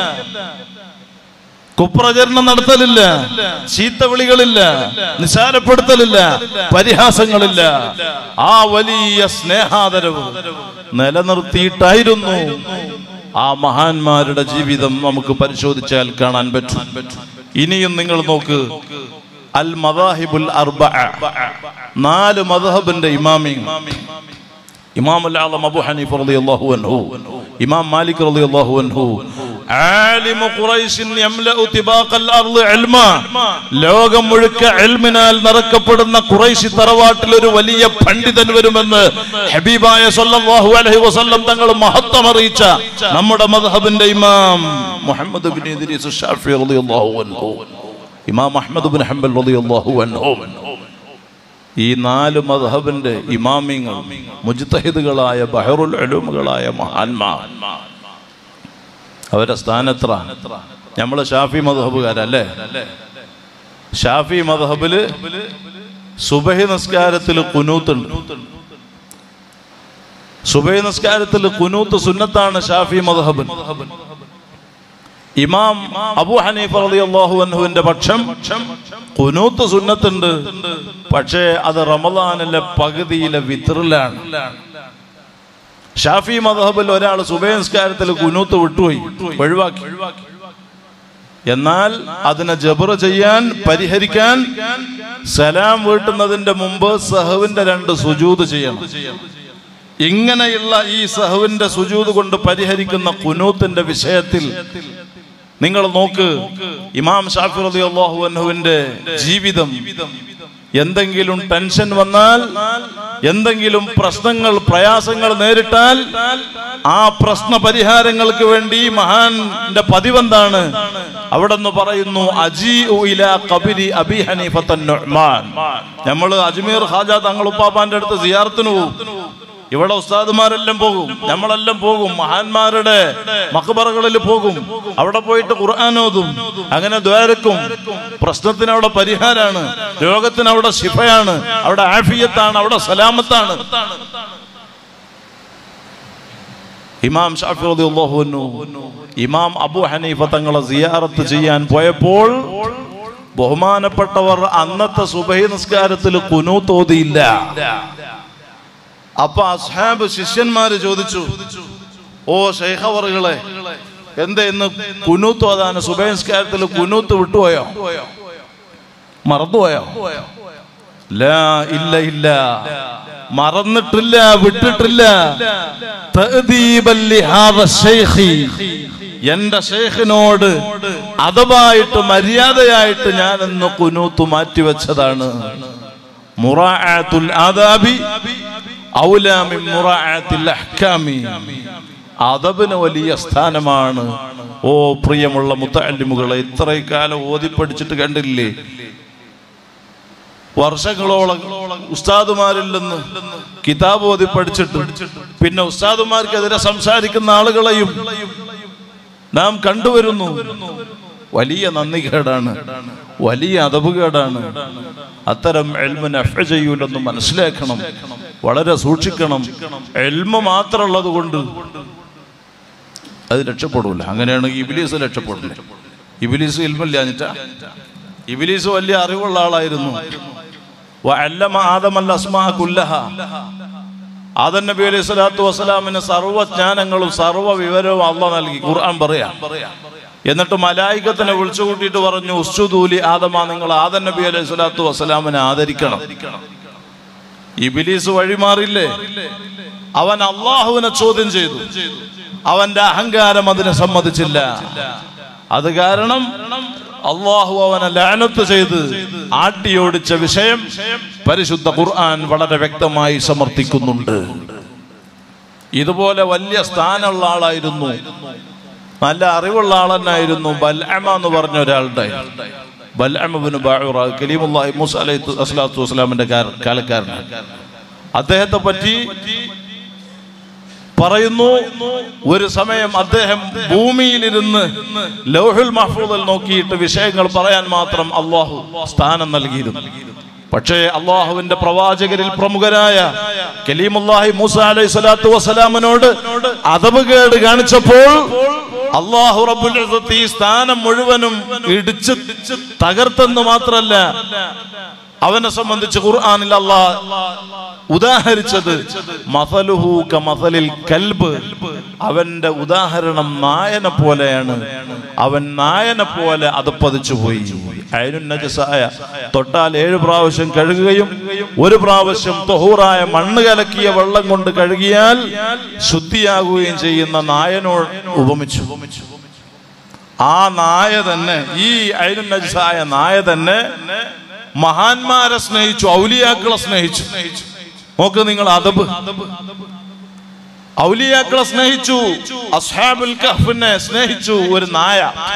Speaker 1: കുപ്രചരണം നടത്തലില്ല ചീത്തവിളികളില്ല നിസാരപ്പെടുത്തലില്ല പരിഹാസങ്ങളില്ല ആ വലിയ സ്നേഹാദരവ് നിലനിർത്തിയിട്ടായിരുന്നു ആ മഹാന്മാരുടെ ജീവിതം നമുക്ക് പരിശോധിച്ചാൽ കാണാൻ പറ്റും ഇനിയും നിങ്ങൾ നോക്ക് അൽ മദാഹിബുൽ അർബഅ നാല് മദഹബിന്റെ ഇമാമി ഇമാം അൽ അബു ഹനീഫ് റളിയല്ലാഹു അൻഹു ഇമാം മാലിക് റളിയല്ലാഹു അൻഹു ആലിമു ഖുറൈശിൻ യംലഉ തിബാഖൽ അർള് ഇൽമ ലോകം മുഴുക്ക ഇൽമിനാൽ നിറക്കപ്പെടുന്ന ഖുറൈശി തറവാട്ടിൽ ഒരു വലിയ പണ്ഡിതൻ വരുമെന്ന് ഹബീബായ സല്ലല്ലാഹു അലൈഹി വസല്ലം തങ്ങൾ മഹത്വം അറിയിച്ച നമ്മുടെ മദ്ഹബിന്റെ ഇമാം മുഹമ്മദ് ബിൻ ഇദ്രീസ് ഷാഫി റളിയല്ലാഹു അൻഹു ഇമാം അഹ്മദ് ബിൻ ഹംബൽ റളിയല്ലാഹു അൻഹു ഈ നാല് മദ്ഹബിന്റെ ഇമാമിങ്ങൾ മുജ്തഹിദുകളായ ബഹറുൽ ഉലൂമുകളായ മഹാന്മാർ അവരുടെ സ്ഥാനത്ര നമ്മൾ ഷാഫി മദ്ഹബുകാരല്ലേ ഷാഫി മദ്ഹബില് സുബഹി നിസ്കാരത്തിൽ കുനൂത്തുണ്ട് സുബഹി നിസ്കാരത്തിൽ കുനൂത്ത് സുന്നത്താണ് ഷാഫി മദ്ഹബ് ഇമാം അബു ഹനീഫ് റളിയല്ലാഹു അൻഹുവിന്റെ പക്ഷം കുനൂത്ത് സുന്നത്തുണ്ട് പക്ഷേ അത് റമദാനിലെ പകുതിയിലെ വിത്റിലാണ് ഷാഫി മദഹബിൽ ഒരാൾ സുബേസ്കാരത്തിൽ കുനൂത്ത് വിട്ടുപോയി ഒഴിവാക്കി എന്നാൽ അതിനെ ജബർ ചെയ്യാൻ പരിഹരിക്കാൻ സലാം വീട്ടുന്നതിന്റെ മുമ്പ് സഹവിന്റെ രണ്ട് സുജൂത് ചെയ്യണം ഇങ്ങനെയുള്ള ഈ സഹവിന്റെ സുജൂത് കൊണ്ട് പരിഹരിക്കുന്ന കുനൂത്തിന്റെ വിഷയത്തിൽ നിങ്ങൾ നോക്ക് ഇമാം ഷാഫി റളിയല്ലാഹു അൻഹുവിന്റെ ജീവിതം എന്തെങ്കിലും ടെൻഷൻ വന്നാൽ എന്തെങ്കിലും പ്രശ്നങ്ങൾ പ്രയാസങ്ങൾ നേരിട്ടാൽ ആ പ്രശ്ന പരിഹാരങ്ങൾക്ക് വേണ്ടി മഹാന്റെ പതിവെന്താണ് അവിടെ നിന്ന് പറയുന്നു അജി ഇല കബിരി അബി ഹനീഫത്തൻ നുഅ്മാൻ നമ്മൾ അജ്മീർ ഖാജ തങ്ങളുപ്പാപ്പാന്റെ അടുത്ത് സിയാറത്തിന് പോകും ഇവിടെ ഉസ്താദുമാരെല്ലാം പോകും നമ്മളെല്ലാം പോകും മഹാന്മാരുടെ മക്ബറകളിൽ പോകും അവിടെ പോയിട്ട് ഖുർആൻ ഓതും അങ്ങനെ ദ്വാരക്കും പ്രശ്നത്തിന് അവിടെ പരിഹാരാണ് രോഗത്തിന് അവിടെ ശിഫയാണ് അവിടെ ആഫിയത്താണ് അവിടെ സലാമത്താണ് ഇമാം ഷാഫി റളിയല്ലാഹു അൻഹു ഇമാം അബു ഹനീഫ തങ്ങളെ സിയാറത്ത് ചെയ്യാൻ പോയപ്പോൾ ബഹുമാനപ്പെട്ടവർ അന്നത്തെ സുബഹി നിസ്കാരത്തിൽ കുനൂത്ത് ഓതിയില്ല അപ്പൊ അസ്ഹാബ് ശിഷ്യന്മാര് ചോദിച്ചു ഓ ഷെയ്ഖവറുകളെ എന്താ ഇന്ന് കുനൂത്ത് ഓതാന് സുബൈസ്കാരത്തിൽ കുനൂത്ത് വിട്ടുപോയോ മറന്നുപോയോ ലാ ഇല്ല ഇല്ല മറന്നിട്ടില്ല വിട്ടിട്ടില്ല തഅദീബൻ ലിഹാദ ശൈഖി. എന്റെ ഷെയ്ഖിനോട് അതവായിട്ട് മര്യാദയായിട്ട് ഞാൻ ഇന്ന് കുനൂത്ത് മാറ്റിവെച്ചതാണ് മുറാഅത്തുൽ ആദാബി ഔലാ മിൻ മുറാഅത്തിൽ അഹ്കാമി അതബിന് വലിയ സ്ഥാനമാണ് ഓ പ്രിയമുള്ള മുത്തല്ലിമുകളെ ഇത്രയും കാലം ഓതി പഠിച്ചിട്ട് കണ്ടില്ലേ വർഷങ്ങളോളം ഉസ്താദുമാരിൽ നിന്ന് കിതാബ് ഓതി പഠിച്ചിട്ട് പിന്നെ ഉസ്താദുമാർക്കെതിരെ സംസാരിക്കുന്ന ആളുകളെയും നാം കണ്ടുവരുന്നു വലിയ നന്ദികേടാണ് വലിയ അതവുകേടാണ് അത്തരം എൽമിന് അഫ ചെയ്യൂലെന്ന് മനസ്സിലാക്കണം വളരെ സൂക്ഷിക്കണം എൽമ മാത്രമുള്ളത് കൊണ്ട് അത് രക്ഷപ്പെടൂല അങ്ങനെയാണെങ്കിൽ ഇബിലീസ് രക്ഷപ്പെടില്ല ഇബിലീസ് ഇൽമില്ലാഞ്ഞിട്ട ഇബിലീസ് വലിയ അറിവുള്ള ആളായിരുന്നു വഅല്ലമ ആദമൽ അസ്മാ കുല്ലഹ ആദം നബി അലൈഹി സ്വലാത്തു വസ്സലാമിന് സർവ്വജ്ഞാനങ്ങളും സർവ്വ വിവരവും അള്ള നൽകി ഖുർആൻ പറയാം എന്നിട്ട് മലായികത്തിനെ വിളിച്ചു കൂട്ടിയിട്ട് പറഞ്ഞു ഉസ്തുദൂലി ആദമ നിങ്ങൾ ആദം നബി അലൈഹി സ്വലാത്തു വസ്സലാമിനെ ആദരിക്കണം ഇബിലീസ് വഴിമാറില്ലേ അവൻ അള്ളാഹുവിനെ ചോദ്യം ചെയ്തു അവന്റെ അഹങ്കാരം അതിനെ സമ്മതിച്ചില്ല അത് കാരണം അള്ളാഹു അവനെ ലാനത്ത് ചെയ്ത് ആട്ടിയോടിച്ച വിഷയം പരിശുദ്ധ ഖുർആൻ വളരെ വ്യക്തമായി സമർത്ഥിക്കുന്നുണ്ട് ഇതുപോലെ വലിയ സ്ഥാനമുള്ള ആളായിരുന്നു നല്ല അറിവുള്ള ആൾ തന്നെയായിരുന്നു ബൽഅമ എന്ന് പറഞ്ഞ ഒരാളുടെ ബൽഅമബിന് ബാഴുറ കലീമുല്ലാഹി മൂസ അലൈഹി അസ്ലാത്തു വസ്സലാമിന്റെ കാര- കാലക്കാരനാണ് അദ്ദേഹത്തെ പറ്റി പറയുന്നു ഒരു സമയം അദ്ദേഹം ഭൂമിയിലിരുന്ന് ലൗഹുൽ മഹ്ഫൂദിൽ നോക്കിയിട്ട് വിഷയങ്ങൾ പറയാൻ മാത്രം അള്ളാഹു സ്ഥാനം നൽകിയിരുന്നു പക്ഷേ അള്ളാഹുവിന്റെ പ്രവാചകരിൽ പ്രമുഖരായ കലീമുല്ലാഹി മൂസ അലൈഹി സ്വലാത്തു വസ്സലാമിനോട് അതവ് കേട് കാണിച്ചപ്പോൾ അള്ളാഹു റബ്ബുൽ ഇസ്സത്ത് ഈ സ്ഥാനം മുഴുവനും ഇടിച്ച് തകർത്തെന്ന് മാത്രല്ല അവനെ സംബന്ധിച്ച് ഖുർആനിൽ അള്ളാഹ് ഉദാഹരിച്ചത് മസലുഹു കമസലിൽ കൽബ് അവന്റെ ഉദാഹരണം നായനെ പോലെയാണ് അവൻ നായനെ പോലെ അതപ്പതിച്ചു പോയി അയനുൻ നജസായ തൊട്ടാൽ ഏഴ് പ്രാവശ്യം കഴുകുകയും ഒരു പ്രാവശ്യം തൊഹൂറായ മണ്ണ് കലക്കിയ വെള്ളം കൊണ്ട് കഴുകിയാൽ ശുദ്ധിയാകുകയും ചെയ്യുന്ന നായനോട് ഉപമിച്ചു ആ നായ തന്നെ ഈ അയനുൻ നജസായ നായ തന്നെ മഹാന്മാരെ സ്നേഹിച്ചു ഔലിയാക്കളെ സ്നേഹിച്ചു നോക്ക് നിങ്ങൾ അതബ് ഔലിയാക്കളെ സ്നേഹിച്ചു അസ്ഹാബുൽ കഹ്ഫിനെ സ്നേഹിച്ചു ഒരു നായ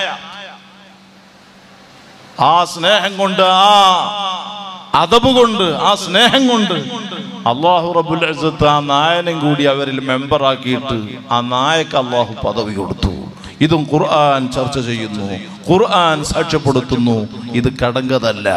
Speaker 1: ആ സ്നേഹം കൊണ്ട് ആ അതബ് കൊണ്ട് ആ സ്നേഹം കൊണ്ട് അള്ളാഹു റബുൽ ഇസ്സത്ത് ആ നായനും കൂടി അവരിൽ മെമ്പറാക്കിയിട്ട് ആ നായക്ക് അള്ളാഹു പദവി കൊടുത്തു ഇതും ഖുർആൻ ചർച്ച ചെയ്യുന്നു ഖുർആൻ സാക്ഷ്യപ്പെടുത്തുന്നു ഇത് കടങ്കതല്ല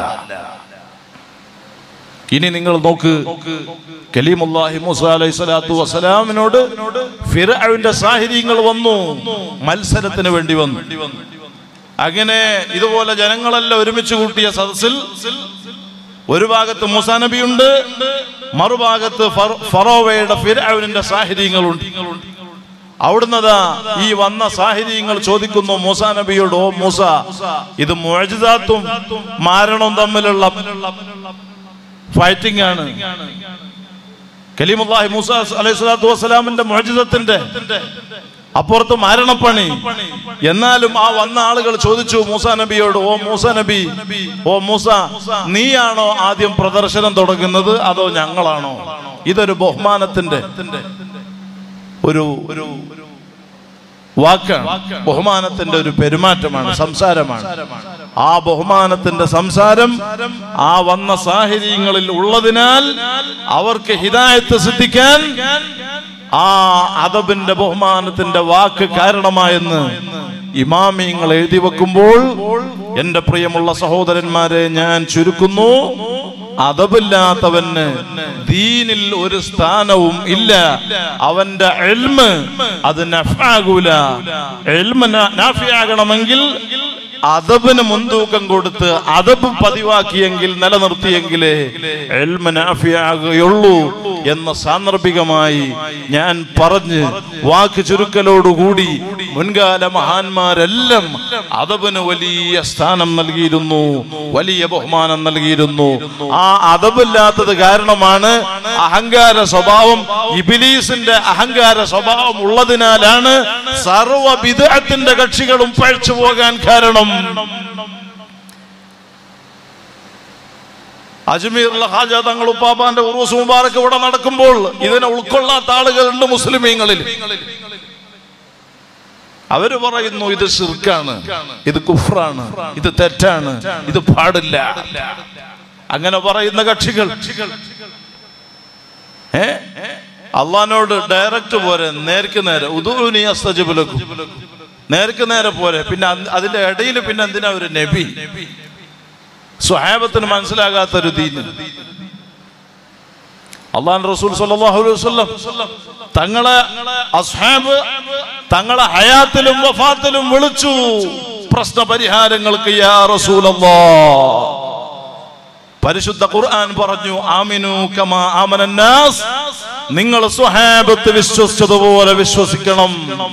Speaker 1: ഇനി നിങ്ങൾ നോക്ക് കലീമുല്ലാഹി മൂസ അലൈഹി സ്വലാത്തു വസ്സലാമിനോട് ഫിർഔന്റെ സാഹചര്യങ്ങൾ വന്നു മത്സരത്തിന് വേണ്ടി വന്നു അങ്ങനെ ഇതുപോലെ ജനങ്ങളെല്ലാം ഒരുമിച്ച് കൂട്ടിയ സദസ്സിൽ ഒരു ഭാഗത്ത് മൂസാ നബിയുണ്ട് മറുഭാഗത്ത് ഫറ- ഫറോവയുടെ ഫിർഔനിന്റെ സാഹചര്യങ്ങളുണ്ട് അവിടുന്നതാ ഈ വന്ന സാഹചര്യങ്ങൾ ചോദിക്കുന്നു മൂസാ നബിയോട് ഓ മൂസ ഇത് മുഴജിതാത്തും മാരണവും തമ്മിലുള്ള ഫൈറ്റിംഗ് ആണ് കലീമുല്ലാഹി മൂസ അലൈഹി സ്വലാത്തു വസ്സലാമിന്റെ മുഴജിതത്തിന്റെ അപ്പുറത്ത് മരണപ്പണി എന്നാലും ആ വന്ന ആളുകൾ ചോദിച്ചു മൂസ നബിയോട് ഓ മൂസ നബി ഓ മൂസ നീയാണോ ആദ്യം പ്രദർശനം തുടങ്ങുന്നത് അതോ ഞങ്ങളാണോ ഇതൊരു ബഹുമാനത്തിന്റെ ഒരു ഒരു വാക്കാണ് ബഹുമാനത്തിന്റെ ഒരു പെരുമാറ്റമാണ് സംസാരമാണ് ആ ബഹുമാനത്തിന്റെ സംസാരം ആ വന്ന സാഹചര്യങ്ങളിൽ ഉള്ളതിനാൽ അവർക്ക് ഹിദായത്ത് സിദ്ധിക്കാൻ ആ അദബിന്റെ ബഹുമാനത്തിന്റെ വാക്ക് കാരണമായെന്ന് ഇമാമിങ്ങൾ എഴുതി വെക്കുമ്പോൾ എന്റെ പ്രിയമുള്ള സഹോദരന്മാരെ ഞാൻ ചുരുക്കുന്നു അതബില്ലാത്തവന് ദീനിൽ ഒരു സ്ഥാനവും ഇല്ല അവന്റെ എൽമ് അത് നഫാകൂല എൽമ് നാഫിയാകണമെങ്കിൽ അതബിന് മുൻതൂക്കം കൊടുത്ത് അതബ് പതിവാക്കിയെങ്കിൽ നിലനിർത്തിയെങ്കിലേ എൽമ നാഫിയാകുകയുള്ളൂ എന്ന സാന്ദർഭികമായി ഞാൻ പറഞ്ഞ് വാക്ക് ചുരുക്കലോടുകൂടി മുൻകാല മഹാന്മാരെല്ലാം അതബിന് വലിയ സ്ഥാനം നൽകിയിരുന്നു വലിയ ബഹുമാനം നൽകിയിരുന്നു ആ അതബില്ലാത്തത് കാരണമാണ് അഹങ്കാര സ്വഭാവം ഇബിലീസിന്റെ അഹങ്കാര സ്വഭാവം ഉള്ളതിനാലാണ് സർവ വിദഗ്ധത്തിന്റെ കക്ഷികളും പഴച്ചു പോകാൻ കാരണം അജ്മീറിലെ ഹാജ തങ്ങൾ ഉപ്പാപ്പാന്റെ ഉറൂസ് മുബാറക്ക് ഇവിടെ നടക്കുമ്പോൾ ഇതിനെ ഉൾക്കൊള്ളാത്ത ആളുകളുണ്ട് മുസ്ലിമീങ്ങളിൽ അവര് പറയുന്നു ഇത് ഷിർക്കാണ് ഇത് കുഫ്രാണ് ഇത് തെറ്റാണ് ഇത് പാടില്ല അങ്ങനെ പറയുന്ന കക്ഷികൾ ഏ അള്ളഹാനോട് ഡയറക്റ്റ് പോരെ നേർക്ക് നേരെ ഉദൂനി അസ്തജബുലക്കും നേർക്ക് നേരെ പോരെ പിന്നെ അന്ന് അതിന്റെ ഇടയിൽ പിന്നെ എന്തിനാ ഒരു നബി സ്വഹാബത്തിന് മനസ്സിലാകാത്ത ഒരു ദീന് അള്ളാൻ റസൂൽ സല്ലല്ലാഹു അലൈഹി വസല്ലം തങ്ങളെ അസ്ഹാബ് തങ്ങളെ ഹയാത്തിലും വഫാത്തിലും വിളിച്ചു പ്രശ്ന പരിഹാരങ്ങൾക്ക് യാ റസൂലല്ലാ പരിശുദ്ധ ഖുർആൻ പറഞ്ഞു ആമിനു കമാ ആമനന്നാസ് നിങ്ങൾ സ്വഹാബത്ത് വിശ്വസിച്ചതുപോലെ വിശ്വസിക്കണം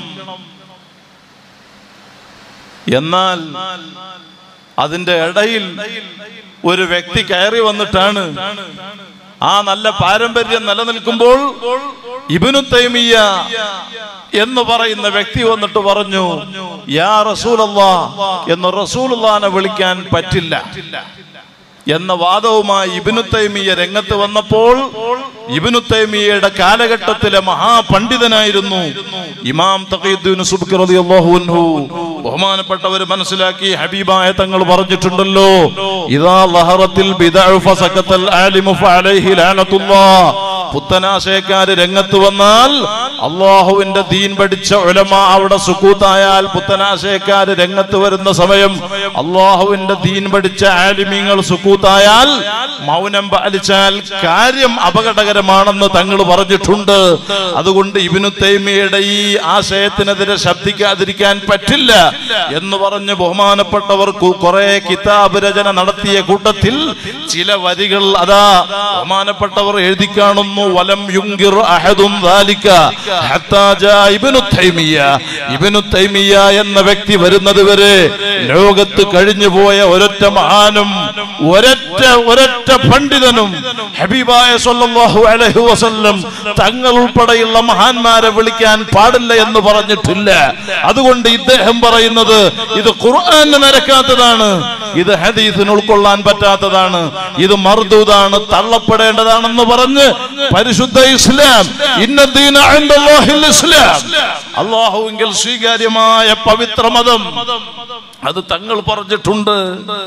Speaker 1: എന്നാൽ അതിന്റെ ഇടയിൽ ഒരു വ്യക്തി കയറി വന്നിട്ടാണ് ആ നല്ല പാരമ്പര്യം നിലനിൽക്കുമ്പോൾ ഇബിനു തൈമിയ എന്ന് പറയുന്ന വ്യക്തി വന്നിട്ട് പറഞ്ഞു യാ റസൂലല്ലാ എന്ന് റസൂലുള്ളാനെ വിളിക്കാൻ പറ്റില്ല എന്ന വാദവുമായി ഇബിനു തൈമിയ രംഗത്ത് വന്നപ്പോൾ ഇബിനു തൈമിയയുടെ കാലഘട്ടത്തിലെ മഹാപണ്ഡിതനായിരുന്നു ഇമാം തഖീദ്ദീൻ സുബ്കി റളിയല്ലാഹു അൻഹു ബഹുമാനപ്പെട്ടവർ മനസ്സിലാക്കി ഹബീബായ തങ്ങൾ പറഞ്ഞിട്ടുണ്ടല്ലോ ഇദാ ലഹറത്തിൽ ബിദഅു ഫസകത്തൽ ആലിമു ഫഅലൈഹി ലാനത്തുല്ലാഹ് പുത്തനാശയക്കാര് രംഗത്ത് വന്നാൽ അള്ളാഹുവിന്റെ ദീൻ പഠിച്ച ഉലമ അവിടെ സുക്കൂത്തായാൽ പുത്തനാശയക്കാര് രംഗത്ത് വരുന്ന സമയം അള്ളാഹുവിന്റെ ദീൻ പഠിച്ച ആലിമീങ്ങൾ സുക്കൂത്തായാൽ മൗനം പാലിച്ചാൽ കാര്യം അപകടകരമാണെന്ന് തങ്ങൾ പറഞ്ഞിട്ടുണ്ട് അതുകൊണ്ട് ഇബിനു തൈമിയുടെ ഈ ആശയത്തിനെതിരെ ശബ്ദിക്കാതിരിക്കാൻ പറ്റില്ല എന്ന് പറഞ്ഞ് ബഹുമാനപ്പെട്ടവർ കു- കുറെ കിതാബ് രചന നടത്തിയ കൂട്ടത്തിൽ ചില വരികൾ അതാ ബഹുമാനപ്പെട്ടവർ എഴുതി കാണുന്നു വലം യുങ്കിർ അഹദും ദാലിക ഹത്താ ജാ ഇബ്നു തൈമിയ ഇബ്നു തൈമിയ എന്ന വ്യക്തി വരുന്നത് വരെ ലോകത്ത് കഴിഞ്ഞു പോയ ഒരൊറ്റ മഹാനും ഒരൊറ്റ ഒരൊറ്റ പണ്ഡിതനും ഹബീബായ സല്ലല്ലാഹു അലൈഹി വസല്ലം തങ്ങൾ ഉൾപ്പെടെയുള്ള മഹാന്മാരെ വിളിക്കാൻ പാടില്ല എന്ന് പറഞ്ഞിട്ടില്ല അതുകൊണ്ട് ഇദ്ദേഹം പറയുന്നത് ഇത് ഖുർആന് നിരക്കാത്തതാണ് ഇത് ഹദീസിന് ഉൾക്കൊള്ളാൻ പറ്റാത്തതാണ് ഇത് മർദൂദാണ് തള്ളപ്പെടേണ്ടതാണെന്ന് പറഞ്ഞ് പരിശുദ്ധ ഇസ്ലാം ഇന്നദ്ദീന ഇൻദല്ലാഹിൽ ഇസ്ലാം അള്ളാഹുവിങ്കിൽ സ്വീകാര്യമായ പവിത്ര മതം അത് തങ്ങൾ പറഞ്ഞിട്ടുണ്ട്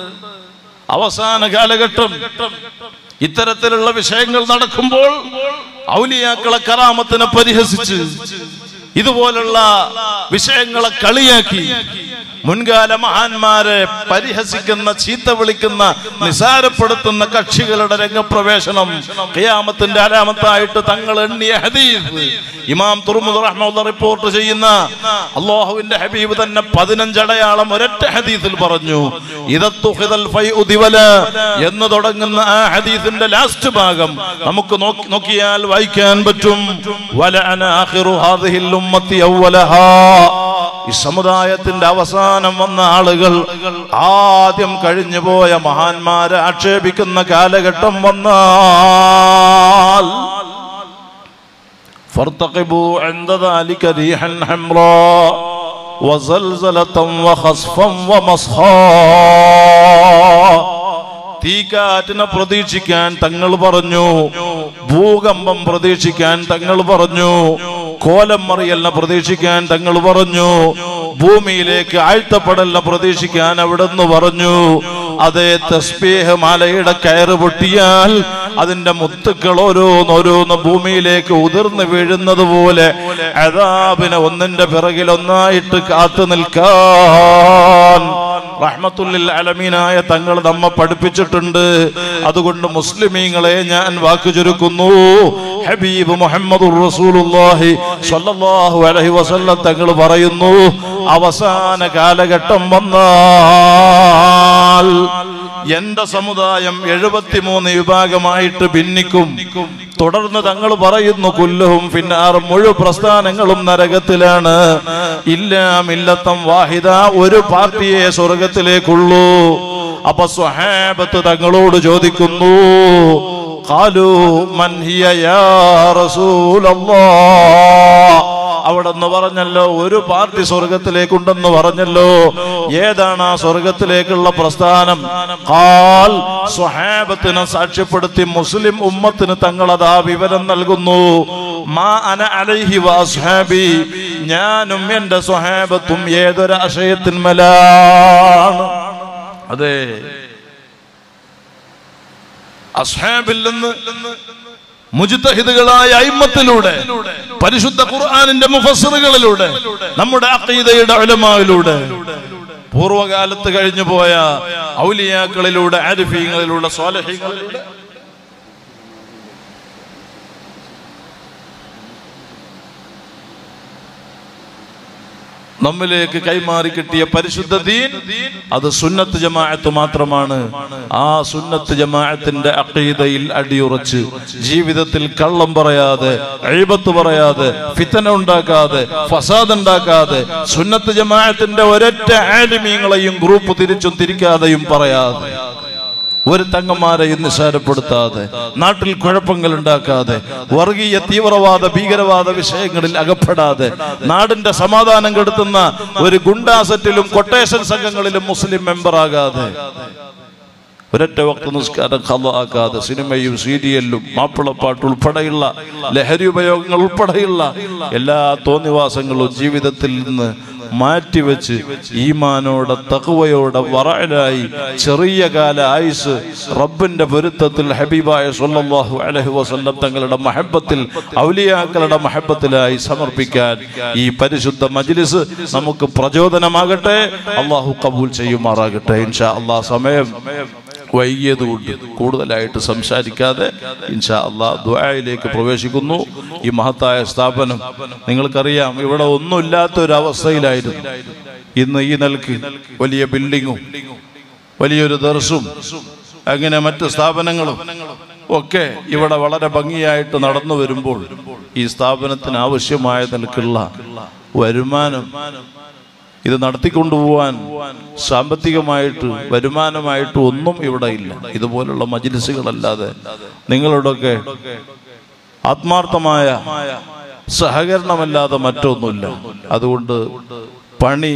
Speaker 1: അവസാന കാലഘട്ടം ഇത്തരത്തിലുള്ള വിഷയങ്ങൾ നടക്കുമ്പോൾ ഔലിയാക്കളെ കറാമത്തിനെ പരിഹസിച്ച് ഇതുപോലുള്ള വിഷയങ്ങളെ കളിയാക്കി മുൻകാല മഹാന്മാരെ പരിഹസിക്കുന്ന ചീത്ത വിളിക്കുന്ന നിസാരപ്പെടുത്തുന്ന കക്ഷികളുടെ രംഗപ്രവേശനം ഖിയാമത്തിന്റെ അലാമത്തായിട്ട് തങ്ങൾ എണ്ണിയ ഹദീസ് ഇമാം തുറമുദ് റഹ്മുള്ള റിപ്പോർട്ട് ചെയ്യുന്ന അള്ളാഹുവിന്റെ ഹബീബ് തന്നെ പതിനഞ്ചടയാളം ഒരൊറ്റ ഹദീസിൽ പറഞ്ഞു ഇതത്തുഹിദൽ ഫൈഉ ദിവല എന്ന് തുടങ്ങുന്ന ആ ഹദീസിന്റെ ലാസ്റ്റ് ഭാഗം നമുക്ക് നോക്കി- നോക്കിയാൽ വായിക്കാൻ പറ്റും വല അന ആഖിറു ഹാദിഹിൽ ഉമ്മത്തി അവ്വലഹാ ഈ സമുദായത്തിന്റെ അവസാനം വന്ന ആളുകൾ ആദ്യം കഴിഞ്ഞു പോയ മഹാന്മാരെ ആക്ഷേപിക്കുന്ന കാലഘട്ടം വന്നാൽ فارتقبوا عند ذلك ريحا حمراء وزلزلة وخصفا ومصخا തീക്കാറ്റിനെ പ്രതീക്ഷിക്കാൻ തങ്ങൾ പറഞ്ഞു ഭൂകമ്പം പ്രതീക്ഷിക്കാൻ തങ്ങൾ പറഞ്ഞു കോലം മറിയലിനെ പ്രതീക്ഷിക്കാൻ തങ്ങൾ പറഞ്ഞു ഭൂമിയിലേക്ക് ആഴ്ത്തപ്പെടലിനെ പ്രതീക്ഷിക്കാൻ അവിടുന്ന് പറഞ്ഞു അതേ തസ്ബീഹ് മാലയുടെ കയറ് പൊട്ടിയാൽ അതിന്റെ മുത്തുക്കൾ ഓരോന്ന് ഓരോന്ന് ഭൂമിയിലേക്ക് ഉതിർന്നു വീഴുന്നത് പോലെ അതാബിനെ ഒന്നിന്റെ പിറകിൽ ഒന്നായിട്ട് കാത്തു നിൽക്കാൻ റഹ്മത്തുല്ലിൽ അലമീനായ തങ്ങൾ നമ്മെ പഠിപ്പിച്ചിട്ടുണ്ട് അതുകൊണ്ട് മുസ്ലിമീങ്ങളെ ഞാൻ വാക്കു ചുരുക്കുന്നു ഹബീബ് മുഹമ്മദ് റസൂലുള്ളാഹി സ്വല്ലല്ലാഹു അലൈഹി വസല്ലം തങ്ങൾ പറയുന്നു അവസാന കാലഘട്ടം വന്നാൽ എന്റെ സമുദായം എഴുപത്തിമൂന്ന് വിഭാഗമായിട്ട് ഭിന്നിക്കും തുടർന്ന് തങ്ങൾ പറയുന്നു കുല്ലുഹും പിന്നാർ മുഴു പ്രസ്ഥാനങ്ങളും നരകത്തിലാണ് ഇല്ലാമില്ലത്തം വാഹിദ ഒരു പാർട്ടിയെ സ്വർഗത്തിലേക്കുള്ളൂ അപ്പൊ സ്വഹാബത്ത് തങ്ങളോട് ചോദിക്കുന്നു കാലു മൻഹിയ യാ റസൂലല്ലാഹ് അവിടെ നിന്ന് പറഞ്ഞല്ലോ ഒരു പാർട്ടി സ്വർഗത്തിലേക്കുണ്ടെന്ന് പറഞ്ഞല്ലോ ഏതാണ് ആ സ്വർഗത്തിലേക്കുള്ള പ്രസ്ഥാനം ഖാൽ സ്വഹാബത്തിനെ സാക്ഷ്യപ്പെടുത്തി മുസ്ലിം ഉമ്മത്തിന് തങ്ങളതാ വിവരം നൽകുന്നു മാ അന അലൈഹി വാസ്ഹാബി ഞാനും എന്റെ സ്വഹാബത്തും ഏതൊരാശയത്തിന്മേലാണ് അതെ അസ്ഹാബിൽ നിന്ന് മുജിത്തഹിദുകളായ അയിമത്തിലൂടെ പരിശുദ്ധ ഖുർആാനിന്റെ മുഫസറുകളിലൂടെ നമ്മുടെ അഖീദയുടെ ഉലമാവിലൂടെ പൂർവകാലത്ത് കഴിഞ്ഞു പോയ ഔലിയാക്കളിലൂടെ ആരിഫീങ്ങളിലൂടെ സ്വാലഹീങ്ങളിലൂടെ നമ്മിലേക്ക് കൈമാറി കിട്ടിയ പരിശുദ്ധ ദീൻ അത് സുന്നത്ത് ജമാഅത്ത് മാത്രമാണ് ആ സുന്നത്ത് ജമാഅത്തിന്റെ അഖീദയിൽ അടിയുറച്ച് ജീവിതത്തിൽ കള്ളം പറയാതെ അഴിബത്ത് പറയാതെ ഫിത്തന ഉണ്ടാക്കാതെ ഫസാദ് ഉണ്ടാക്കാതെ സുന്നത്ത് ജമാഅത്തിന്റെ ഒരൊറ്റ ആലിമീങ്ങളെയും ഗ്രൂപ്പ് തിരിച്ചും തിരിക്കാതെയും പറയാതെ ഒരു തങ്ങന്മാരെയും നിസ്സാരപ്പെടുത്താതെ നാട്ടിൽ കുഴപ്പങ്ങൾ ഉണ്ടാക്കാതെ വർഗീയ തീവ്രവാദ ഭീകരവാദ വിഷയങ്ങളിൽ അകപ്പെടാതെ നാടിന്റെ സമാധാനം കെടുത്തുന്ന ഒരു ഗുണ്ടാസറ്റിലും കൊട്ടേഷൻ സംഘങ്ങളിലും മുസ്ലിം മെമ്പറാകാതെ ഒരൊറ്റ വക്ത നിസ്കാരം ഖലാക്കാതെ സിനിമയും സീരിയലും മാപ്പിളപ്പാട്ട് ഉൾപ്പെടെയുള്ള ലഹരി ഉപയോഗങ്ങൾ ഉൾപ്പെടെയുള്ള എല്ലാ തോന്നിവാസങ്ങളും ജീവിതത്തിൽ നിന്ന് മാറ്റിവെച്ച് ഈമാനോടെ തകുവയോടെ വറലായി ചെറിയ കാല ആയുസ് റബ്ബിന്റെ പൊരുത്തത്തിൽ ഹബീബായ സല്ലല്ലാഹു അലൈഹി വസല്ലം തങ്ങളുടെ മഹബത്തിൽ ഔലിയാക്കളുടെ മഹബത്തിലായി സമർപ്പിക്കാൻ ഈ പരിശുദ്ധ മജ്ലിസ് നമുക്ക് പ്രചോദനമാകട്ടെ അള്ളാഹു കബൂൽ ചെയ്യുമാറാകട്ടെ ഇൻഷാ അള്ളാഹ് സമയം വൈകിയതുകൊണ്ട് കൂടുതലായിട്ട് സംസാരിക്കാതെ ഇൻഷാ അള്ളാഹ് ദുആയിലേക്ക് പ്രവേശിക്കുന്നു ഈ മഹത്തായ സ്ഥാപനം നിങ്ങൾക്കറിയാം ഇവിടെ ഒന്നുമില്ലാത്ത ഒരു അവസ്ഥയിലായിരുന്നു ഇന്ന് ഈ നിലക്ക് വലിയ ബിൽഡിങ്ങും വലിയൊരു ദർസും അങ്ങനെ മറ്റ് സ്ഥാപനങ്ങളും ഒക്കെ ഇവിടെ വളരെ ഭംഗിയായിട്ട് നടന്നു വരുമ്പോൾ ഈ സ്ഥാപനത്തിന് ആവശ്യമായ നിലക്കുള്ള വരുമാനം ഇത് നടത്തിക്കൊണ്ടുപോവാൻ സാമ്പത്തികമായിട്ട് വരുമാനമായിട്ട് ഒന്നും ഇവിടെ ഇല്ല ഇതുപോലുള്ള മജിലിസുകളല്ലാതെ നിങ്ങളുടെയൊക്കെ ആത്മാർത്ഥമായ സഹകരണമല്ലാതെ മറ്റൊന്നുമില്ല അതുകൊണ്ട് പണി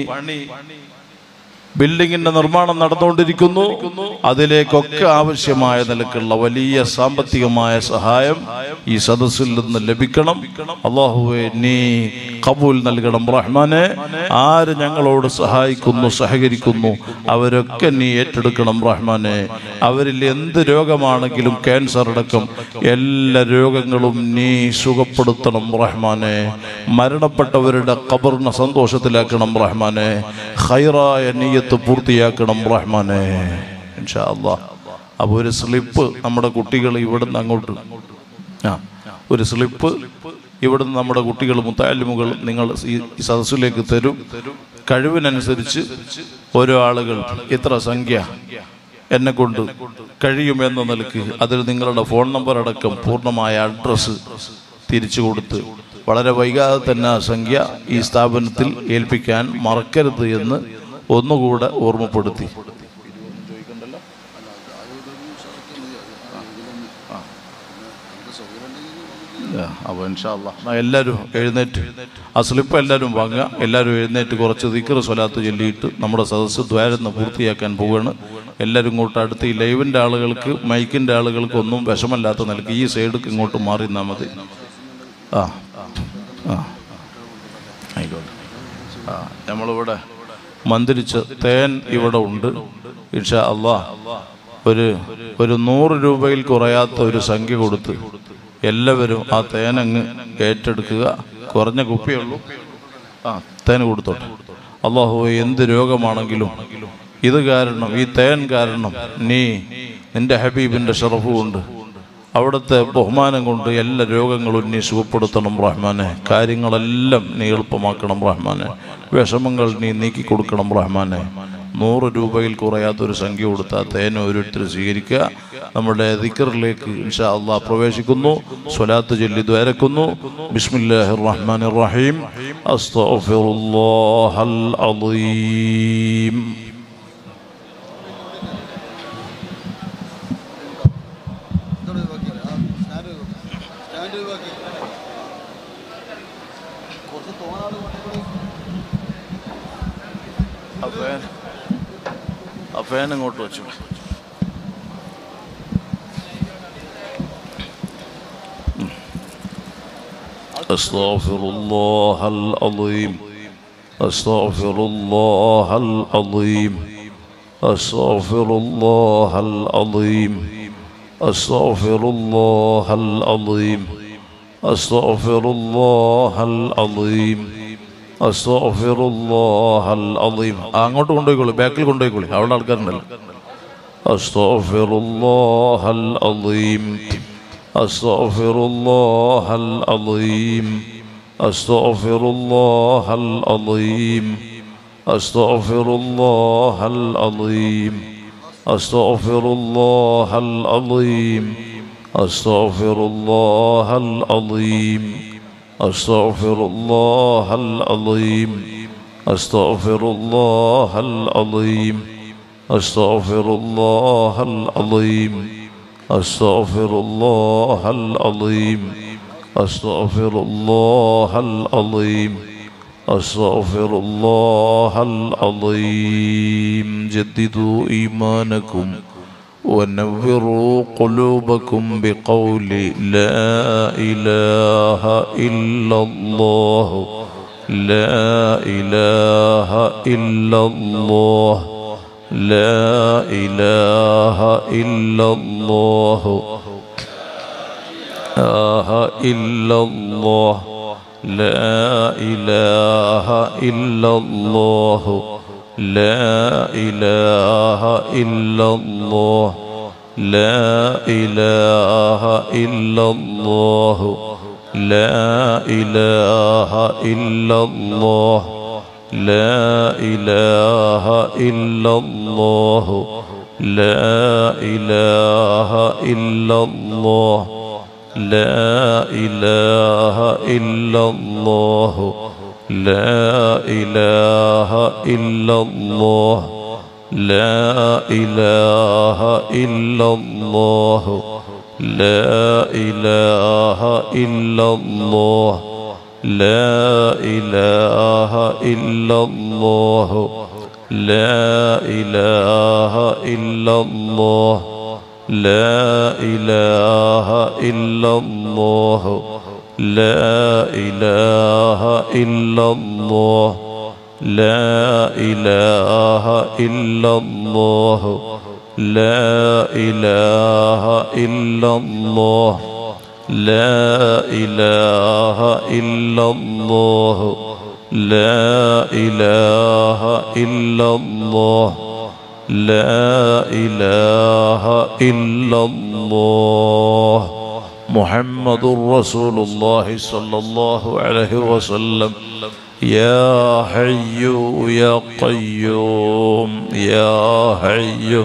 Speaker 1: ബിൽഡിങ്ങിന്റെ നിർമ്മാണം നടന്നുകൊണ്ടിരിക്കുന്നു അതിലേക്കൊക്കെ ആവശ്യമായ നിലക്കുള്ള വലിയ സാമ്പത്തികമായ സഹായം ഈ സദസ്സിൽ നിന്ന് ലഭിക്കണം അള്ളാഹുവെ നീ കബൂൽ നൽകണം റഹ്മാനെ ആര് ഞങ്ങളോട് സഹായിക്കുന്നു സഹകരിക്കുന്നു അവരൊക്കെ നീ ഏറ്റെടുക്കണം റഹ്മാനെ അവരിൽ എന്ത് രോഗമാണെങ്കിലും ക്യാൻസർ അടക്കം എല്ലാ രോഗങ്ങളും നീ സുഖപ്പെടുത്തണം റഹ്മാനെ മരണപ്പെട്ടവരുടെ കബറിനെ സന്തോഷത്തിലാക്കണം റഹ്മാനെ ഹൈറായ നീയത്ത് പൂർത്തിയാക്കണം റഹ്മാനെ ഇൻഷാ അല്ലാ അപ്പോൾ ഒരു സ്ലിപ്പ് നമ്മുടെ കുട്ടികൾ ഇവിടുന്ന് അങ്ങോട്ട് ആ ഒരു സ്ലിപ്പ് ഇവിടുന്ന് നമ്മുടെ കുട്ടികൾ മുത്താലിമുകൾ നിങ്ങൾ ഈ ഈ സദസ്സിലേക്ക് തരും കഴിവിനനുസരിച്ച് ഓരോ ആളുകൾ ഇത്ര സംഖ്യ എന്നെ കൊണ്ട് കഴിയുമെന്ന നിലക്ക് അതിൽ നിങ്ങളുടെ ഫോൺ നമ്പർ അടക്കം പൂർണ്ണമായ അഡ്രസ്സ് തിരിച്ചു കൊടുത്ത് വളരെ വൈകാതെ തന്നെ ആ സംഖ്യ ഈ സ്ഥാപനത്തിൽ ഏൽപ്പിക്കാൻ മറക്കരുത് എന്ന് ഒന്നുകൂടെ ഓർമ്മപ്പെടുത്തി അപ്പോൾ ഇൻഷാല്ല എല്ലാവരും എഴുന്നേറ്റ് ആ സ്ലിപ്പ് എല്ലാവരും വാങ്ങുക എല്ലാവരും എഴുന്നേറ്റ് കുറച്ച് ദിക്കറ് സ്വലാത്ത് ചൊല്ലിയിട്ട് നമ്മുടെ സദസ്സ് ദ്വാരന്ന് പൂർത്തിയാക്കാൻ പോവുകയാണ് എല്ലാവരും ഇങ്ങോട്ട് അടുത്ത് ഈ ലൈവിൻ്റെ ആളുകൾക്ക് മൈക്കിൻ്റെ ആളുകൾക്ക് ഒന്നും വിഷമല്ലാത്ത നിലക്ക് ഈ സൈഡിലേക്ക് ഇങ്ങോട്ട് മാറി നിന്നാൽ മതി ആ ആ ആയിക്കോട്ടെ ആ നമ്മളിവിടെ മന്ത്രിച്ച തേൻ ഇവിടെ ഉണ്ട് ഇൻഷാ അള്ളാ ഒരു ഒരു നൂറ് രൂപയിൽ കുറയാത്ത ഒരു സംഖ്യ കൊടുത്ത് എല്ലാവരും ആ തേനങ്ങ് ഏറ്റെടുക്കുക കുറഞ്ഞ കുപ്പിയുള്ളൂ ആ തേൻ കൊടുത്തോട്ടെ അള്ളാഹു എന്ത് രോഗമാണെങ്കിലും ഇത് കാരണം ഈ തേൻ കാരണം നീ നിന്റെ ഹബീബിന്റെ ഷറഫ് കൊണ്ട് അവിടുത്തെ ബഹുമാനം കൊണ്ട് എല്ലാ രോഗങ്ങളും നീ സുഖപ്പെടുത്തണം റഹ്മാനെ കാര്യങ്ങളെല്ലാം നീ എളുപ്പമാക്കണം റഹ്മാനെ വിഷമങ്ങൾ നീ നീക്കി കൊടുക്കണം റഹ്മാനെ നൂറ് രൂപയിൽ കുറയാത്തൊരു സംഖ്യ കൊടുത്താൽ തേന ഓരോരുത്തർ സ്വീകരിക്കുക നമ്മുടെ ദിക്കറിലേക്ക് ഇൻഷാ അള്ളാഹ് പ്രവേശിക്കുന്നു സ്വലാത്ത് ചൊല്ലി ദ്വാരക്കുന്നു ബിസ്മില്ലാഹിർ റഹ്മാനിർ റഹീം അസ്തഗ്ഫിറുല്ലാഹൽ അളീം ആ ഫാൻ ആ ഫാൻ ഇങ്ങോട്ട് വെച്ചു أستغفر الله العظيم أستغفر الله العظيم أستغفر الله العظيم أستغفر الله العظيم أستغفر الله العظيم أستغفر الله العظيم അങ്ങോട്ട് കൊണ്ടുപോയിക്കോളൂ ബാക്കിൽ കൊണ്ടുപോയിക്കോളൂ അവിടെ ആൾക്കാരുണ്ടല്ലോ أستغفر الله العظيم أستغفر الله العظيم أستغفر الله العظيم أستغفر الله العظيم أستغفر الله العظيم أستغفر الله العظيم أستغفر الله العظيم أستغفر الله العظيم أستغفر الله العظيم أستغفر الله العظيم أستغفر الله العظيم أستغفر الله العظيم جددوا إيمانكم ونوروا قلوبكم بقول لا إله إلا الله لا إله إلا الله لا إله إلا الله إله إلا الله لا إله إلا الله لا إله إلا الله لا إله إلا الله لا إله إلا الله لا إله إلا الله لا إله إلا الله لا إله إلا الله لا إله إلا الله لا إله إلا الله لا إله إلا الله لا إله إلا الله لا إله إلا الله لا إله إلا الله لا إله إلا الله لا إله إلا الله لا إله إلا الله لا إله إلا الله لا إله إلا الله لا إله إلا الله محمد رسول الله صلى الله عليه وسلم يا حي يا قيوم يا حي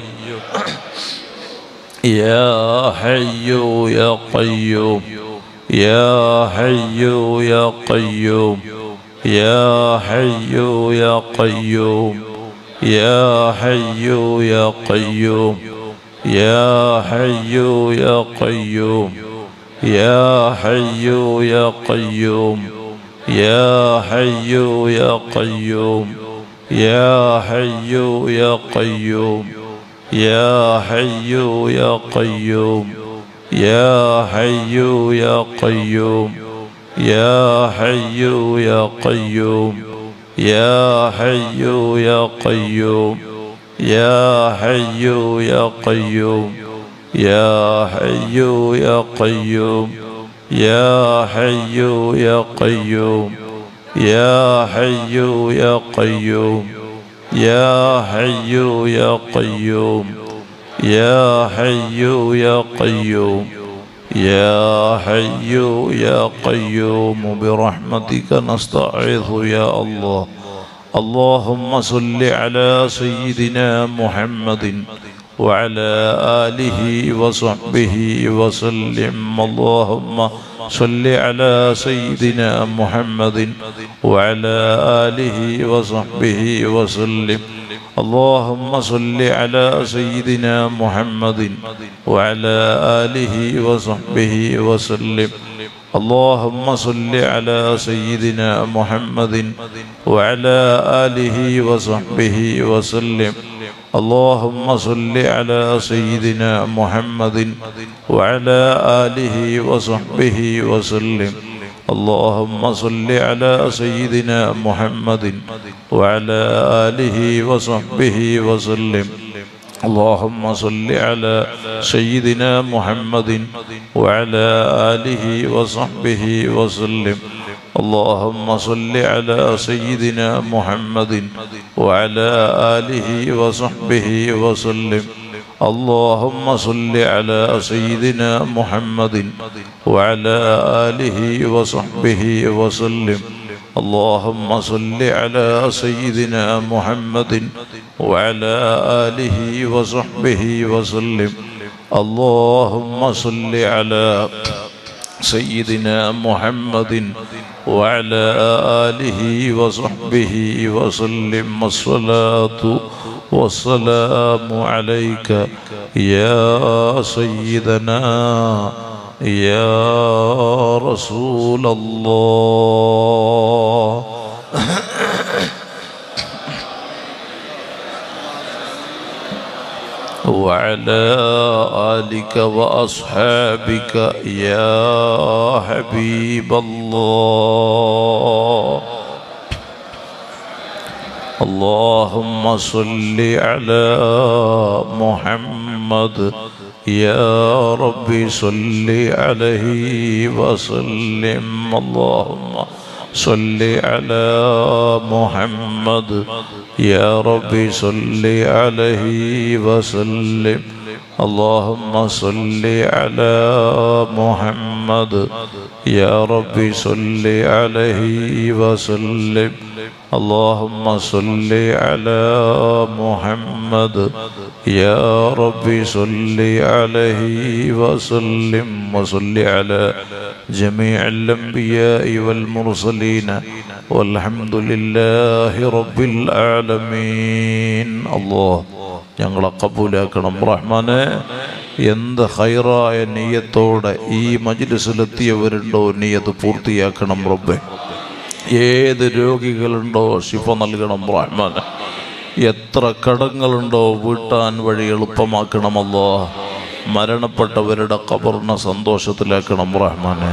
Speaker 1: يا حي يا قيوم يا حي يا قيوم يا حي يا قيوم يا حي يا قيوم يا حي يا قيوم يا حي يا قيوم يا حي يا قيوم يا حي يا قيوم يا حي يا قيوم يا حي يا قيوم يا حي يا قيوم يا حي يا قيوم يا حي يا قيوم يا حي يا قيوم يا حي يا قيوم يا حي يا قيوم يا حي يا قيوم يا حي يا قيوم يا حي يا قيوم برحمتك نستعيذ يا الله اللهم صل على سيدنا محمد وعلى آله وصحبه وسلم اللهم صل على سيدنا محمد وعلى آله وصحبه وسلم اللهم صل على سيدنا محمد وعلى آله وصحبه وسلم اللهم صل على سيدنا محمد وعلى آله وصحبه وسلم اللهم صل على سيدنا محمد وعلى آله وصحبه وسلم اللهم صل على سيدنا محمد وعلى آله وصحبه وسلم اللهم صل على سيدنا محمد وعلى آله وصحبه وسلم اللهم صل على سيدنا محمد وعلى آله وصحبه وسلم اللهم صل على سيدنا محمد وعلى آله وصحبه وسلم اللهم صل على سيدنا محمد وعلى آله وصحبه وسلم اللهم صل على سيدنا محمد وعلى آله وصحبه وسلم الصلاة والسلام عليك يا سيدنا يا رسول الله وعلى آلك وأصحابك يا حبيب الله اللهم صل على محمد يا ربي صل عليه وسلم اللهم صل على محمد يا ربي صل عليه وسلم اللهم صل على محمد يا ربي صل عليه وسلم اللهم صل على محمد يا ربي صل عليه وسلم وصل على جميع الأنبياء والمرسلين والحمد لله رب العالمين الله ഞങ്ങളെ കബൂലാക്കണം റഹ്മാനെ എന്ത് ഹൈറായ നീയത്തോടെ ഈ മജിലിസിലെത്തിയവരുണ്ടോ നീയത് പൂർത്തിയാക്കണം റബ്ബെ ഏത് രോഗികളുണ്ടോ ശിഫ നൽകണം റഹ്മാനെ എത്ര കടങ്ങളുണ്ടോ വീട്ടാൻ വഴി എളുപ്പമാക്കണമല്ലോ മരണപ്പെട്ടവരുടെ കബറിനെ സന്തോഷത്തിലാക്കണം റഹ്മാനെ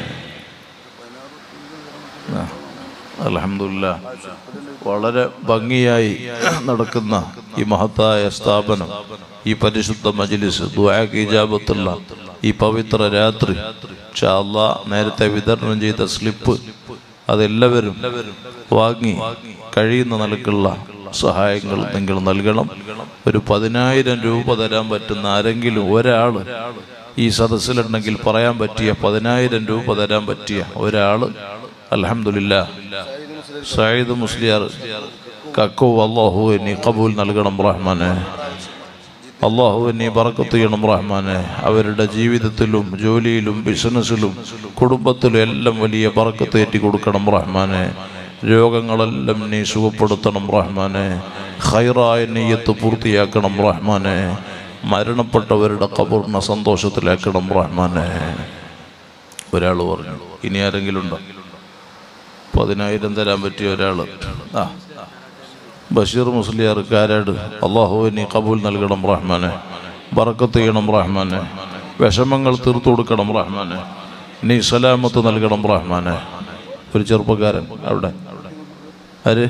Speaker 1: അലഹമില്ല വളരെ ഭംഗിയായി നടക്കുന്ന ഈ മഹത്തായ സ്ഥാപനം ഈ പരിശുദ്ധ മജ്ലിസ് ദുആക്ക് ഇജാബത്തുള്ള ഈ പവിത്ര രാത്രി ഇൻഷാ അല്ലാ നേരത്തെ വിതരണം ചെയ്ത സ്ലിപ്പ് അതെല്ലാവരും വാങ്ങി കഴിയുന്ന നിലക്കുള്ള സഹായങ്ങൾ നിങ്ങൾ നൽകണം ഒരു പതിനായിരം രൂപ തരാൻ പറ്റുന്ന ആരെങ്കിലും ഒരാൾ ഈ സദസ്സിലുണ്ടെങ്കിൽ പറയാൻ പറ്റിയ പതിനായിരം രൂപ തരാൻ പറ്റിയ ഒരാൾ അലഹമില്ല സയ്യിദ് മുസ്ലിയാർ കക്കോ അള്ളാഹു നീ കബൂൽ നൽകണം റഹ്മാനെ അള്ളാഹു നീ ബറക്കത്ത് ചെയ്യണം റഹ്മാനെ അവരുടെ ജീവിതത്തിലും ജോലിയിലും ബിസിനസ്സിലും കുടുംബത്തിലും എല്ലാം വലിയ ബറക്കത്ത് ഏറ്റി കൊടുക്കണം റഹ്മാനെ രോഗങ്ങളെല്ലാം നീ സുഖപ്പെടുത്തണം റഹ്മാനെ ഹൈറായ നെയ്യത്ത് പൂർത്തിയാക്കണം റഹ്മാനെ മരണപ്പെട്ടവരുടെ കബറിനെ സന്തോഷത്തിലാക്കണം റഹ്മാനെ ഒരാൾ പറഞ്ഞു ഇനി ആരെങ്കിലും ഉണ്ടോ പതിനായിരം തരാൻ പറ്റിയ ഒരാൾ ആ ബഷീർ മുസ്ലിയാർ കാരാട് അള്ളാഹു നീ കബൂൽ നൽകണം റഹ്മാനെ ബറക്കത്ത് ചെയ്യണം റഹ്മാനെ വിഷമങ്ങൾ തീർത്തു കൊടുക്കണം റഹ്മാനെ നീ സലാമത്ത് നൽകണം റഹ്മാനെ ഒരു ചെറുപ്പക്കാരൻ അവിടെ ആര്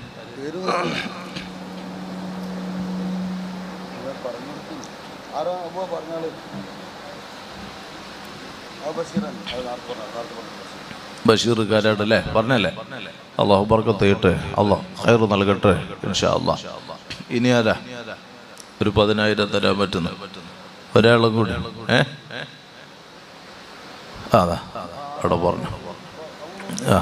Speaker 2: ആരോ അമ്മ പറഞ്ഞാല് ആ ബഷീറൻ അത് നേരത്തെ പറഞ്ഞു നേരത്തെ പറഞ്ഞു
Speaker 1: ബഷീർ കാരാട് അല്ലേ പറഞ്ഞല്ലേ അള്ളാഹു ബർക്കത്ത് ചെയ്യട്ടെ അള്ളാഹ് ഹൈർ നൽകട്ടെ ഇൻഷാ അള്ളാഹ് ഇനി ആരാ ഒരു പതിനായിരം തരാൻ പറ്റുന്നു ഒരാളും കൂടി ഏ ആ, അതാ അവിടെ പറഞ്ഞു ആ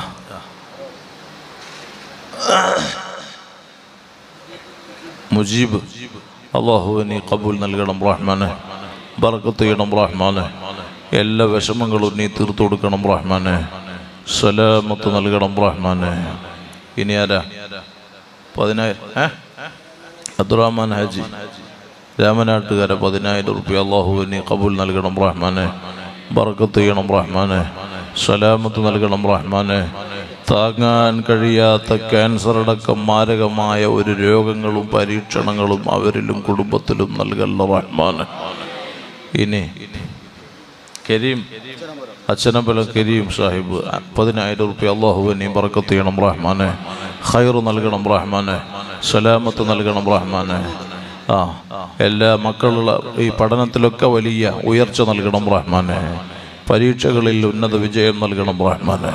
Speaker 1: മുജീബ് അള്ളാഹു നീ കബൂൽ നൽകണം റഹ്മാനെ ബർക്കത്ത് ചെയ്യണം റഹ്മാനെ എല്ലാ വിഷമങ്ങളും നീ തീർത്തു കൊടുക്കണം റഹ്മാനെ സലാമത്ത് നൽകണം റഹ്മാനെ ഇനി ആരാ പതിനായിരം ഏ അബ്ദുറഹ്മാൻ ഹാജി രാമനാട്ടുകാരെ പതിനായിരം റുപ്യ അള്ളാഹു നീ കബൂൽ നൽകണം റഹ്മാനെ ബർക്കത്ത് ചെയ്യണം റഹ്മാനെ സലാമത്ത് നൽകണം റഹ്മാനെ താങ്ങാൻ കഴിയാത്ത ക്യാൻസർ അടക്കം മാരകമായ ഒരു രോഗങ്ങളും പരീക്ഷണങ്ങളും അവരിലും കുടുംബത്തിലും നൽകല്ല റഹ്മാനെ ഇനി കരീം അച്ഛനമ്പലം കരീം സാഹിബ് പതിനായിരം റുപ്യ അള്ളാഹു നീ ബർക്കത്ത് ചെയ്യണം റഹ്മാനെ ഖൈർ നൽകണം റഹ്മാനെ സലാമത്ത് നൽകണം റഹ്മാനെ ആ എല്ലാ മക്കളുള്ള ഈ പഠനത്തിലൊക്കെ വലിയ ഉയർച്ച നൽകണം റഹ്മാനെ പരീക്ഷകളിൽ ഉന്നത വിജയം നൽകണം റഹ്മാനെ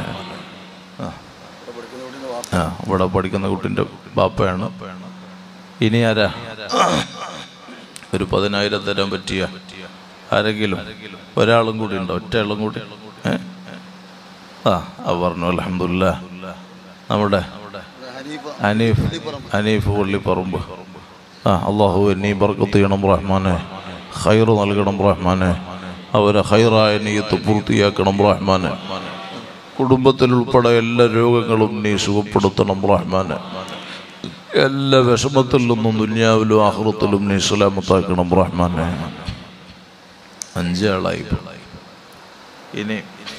Speaker 1: ആ ഇവിടെ പഠിക്കുന്ന കുട്ടിൻ്റെ ബാപ്പയാണ് ഇനി ആരാ ഒരു പതിനായിരം തരാൻ പറ്റിയ ആരെങ്കിലും ഒരാളും കൂടി ഉണ്ടോ ഒറ്റയാളും കൂടി ഏ? ആ അത് പറഞ്ഞു അലഹമില്ല നമ്മുടെ
Speaker 2: ഹനീഫ
Speaker 1: അനീഫ് അനീഫ് പള്ളിപ്പറമ്പ് ആ അള്ളാഹു നീ ബർക്കത്ത് ചെയ്യണം റഹ്മാനെ ഖൈർ നൽകണം റഹ്മാനെ അവരെ ഹൈറായ നീയത്ത് പൂർത്തിയാക്കണം റഹ്മാനെ കുടുംബത്തിൽ ഉൾപ്പെടെ എല്ലാ രോഗങ്ങളും നീ സുഖപ്പെടുത്തണം റഹ്മാനെ എല്ലാ വിഷമത്തിൽ നിന്നും ദുന്യാവിലും ആഹൃത്തിലും നീ സലാമത്താക്കണം റഹ്മാനെ അഞ്ചാളായി ഇനി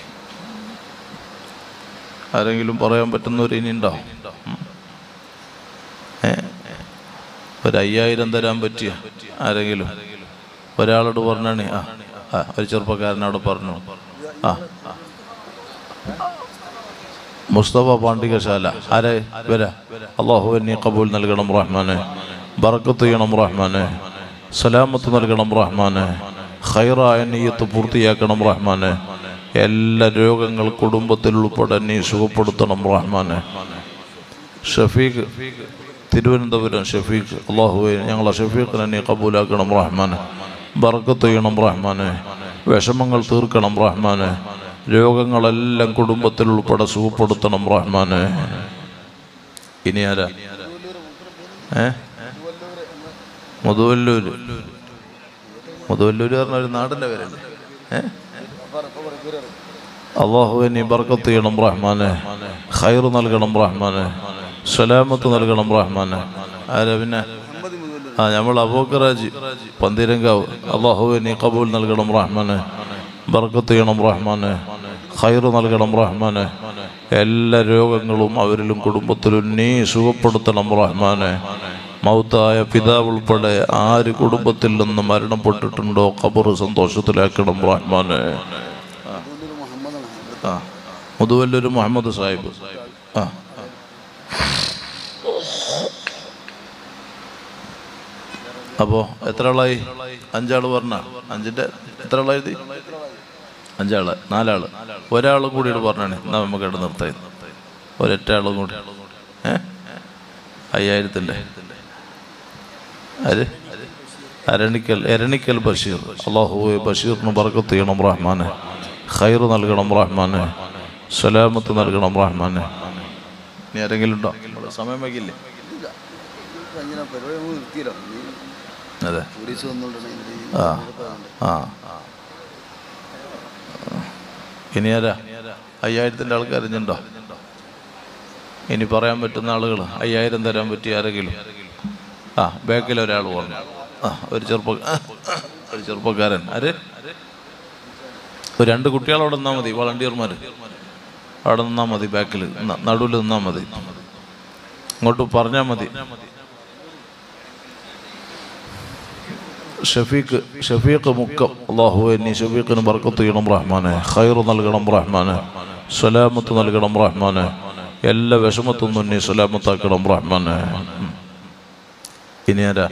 Speaker 1: ആരെങ്കിലും പറയാൻ പറ്റുന്നവർ ഇനി ഉണ്ടോ ഉം. ഏ? ഒരു അയ്യായിരം തരാൻ പറ്റിയ ആരെങ്കിലും ഒരാളോട് പറഞ്ഞാണ് ആ ആ ഒരു ചെറുപ്പക്കാരനോട് പറഞ്ഞു ആ മുസ്തഫ പാണ്ഡികശാല ആരെ വരാ അള്ളാഹു നീ കബൂൽ നൽകണം റഹ്മാനെ ബറക്കത്ത് ചെയ്യണം റഹ്മാനെ സലാമത്ത് നൽകണം റഹ്മാനെ ഖൈറായ നീയത്ത് പൂർത്തിയാക്കണം റഹ്മാനെ എല്ലാ രോഗങ്ങൾ കുടുംബത്തിൽ ഉൾപ്പെടെ നീ സുഖപ്പെടുത്തണം റഹ്മാനെ ഷഫീഖ് തിരുവനന്തപുരം ഷഫീഖ് അള്ളാഹുവെ ഞങ്ങളെ ഷഫീഖിനെ നീ കബൂലാക്കണം റഹ്മാനെ ബർക്കത്ത് ചെയ്യണം റഹ്മാനെ വിഷമങ്ങൾ തീർക്കണം റഹ്മാനെ രോഗങ്ങളെല്ലാം കുടുംബത്തിൽ ഉൾപ്പെടെ സുഖപ്പെടുത്തണം റഹ്മാനെ ഇനി ആരാ ഏ മുതുവല്ലൂര് മുതുവല്ലൂര് പറഞ്ഞ ഒരു നാടിന്റെ പേരല്ലേ ഏ അള്ളാഹുവെ നീ ബർക്കത്ത് ചെയ്യണം റഹ്മാനെ ഖൈർ നൽകണം റഹ്മാനെ സലാമത്ത് നൽകണം റഹ്മാനെ ആരാ പിന്നെ ആ നമ്മൾ അബൂക്കറാജി പന്തിരങ്കാവ് അള്ളാഹുവെ നീ കബൂൽ നൽകണം റഹ്മാനെ ബർക്കത്ത് ചെയ്യണം റഹ്മാനെ ഖൈർ നൽകണം റഹ്മാനെ എല്ലാ രോഗങ്ങളും അവരിലും കുടുംബത്തിലും നീ സുഖപ്പെടുത്തണം റഹ്മാനെ മൗത്തായ പിതാവ് ഉൾപ്പെടെ ആര് കുടുംബത്തിൽ നിന്ന് മരണപ്പെട്ടിട്ടുണ്ടോ ഖബർ സന്തോഷത്തിലാക്കണം റഹ്മാനെ
Speaker 2: ഇതൊരു മുഹമ്മദാണ് ഇവിടുത്തെ
Speaker 1: ആ മുതുവല്ലൊരു മുഹമ്മദ് സാഹിബ് ആ അപ്പോ എത്ര ആളായി അഞ്ചാള് പറഞ്ഞ അഞ്ചിന്റെ എത്ര ആളായി എഴുതി അഞ്ചാള് നാലാള് ഒരാളും കൂടി പറഞ്ഞാണ് എന്നാ നമുക്ക് ഇവിടെ നിർത്താം ഒരൊറ്റ ആളും കൂടി ഏ അയ്യായിരത്തിന്റെ ആര് അരണിക്കൽ എരണിക്കൽ ബഷീർ അള്ളാഹു ബഷീറിന് ബർക്കത്ത് ചെയ്യണം റഹ്മാനെ ഖൈർ നൽകണം റഹ്മാനെ സലാമത്ത് നൽകണം റഹ്മാനെ ഇനി ആരെങ്കിലും ഉണ്ടോ സമയം വൈകില്ലേ
Speaker 2: അങ്ങനെ പരിപാടി നമ്മൾ നിർത്തിയല്ലോ നീ
Speaker 1: അതെ
Speaker 2: പോലീസ് വന്നുകൊണ്ടിരുന്നെങ്കിൽ
Speaker 1: ആ ആ ഇനി ആരാ അയ്യായിരത്തിൻ്റെ ആൾക്കാർ ഇഞ്ഞുണ്ടോ ഇനി പറയാൻ പറ്റുന്ന ആളുകൾ അയ്യായിരം തരാൻ പറ്റിയ ആരെങ്കിലും ആ ബാക്കിൽ ഒരാൾ പറഞ്ഞു ആ ഒരു ചെറുപ്പ ഒരു ചെറുപ്പക്കാരൻ ആര് ഒരു രണ്ട് കുട്ടികൾ അവിടെ നിന്നാൽ മതി വളണ്ടിയർമാർ അവിടെ നിന്നാൽ മതി ബാക്കിൽ നടുവിൽ നിന്നാൽ മതി ഇങ്ങോട്ട് പറഞ്ഞാൽ മതി ഷഫീഖ് ഷഫീഖ് മുക്കം അള്ളാഹു നീ ഷഫീഖിന് ബർക്കത്ത് ചെയ്യണം റഹ്മാനെ ഖൈർ നൽകണം റഹ്മാനെ സലാമത്ത് നൽകണം റഹ്മാനെ എല്ലാ വിഷമത്തും നിന്നും നീ സലാമത്താക്കണം റഹ്മാനെ ഉം. ഇനി ആരാ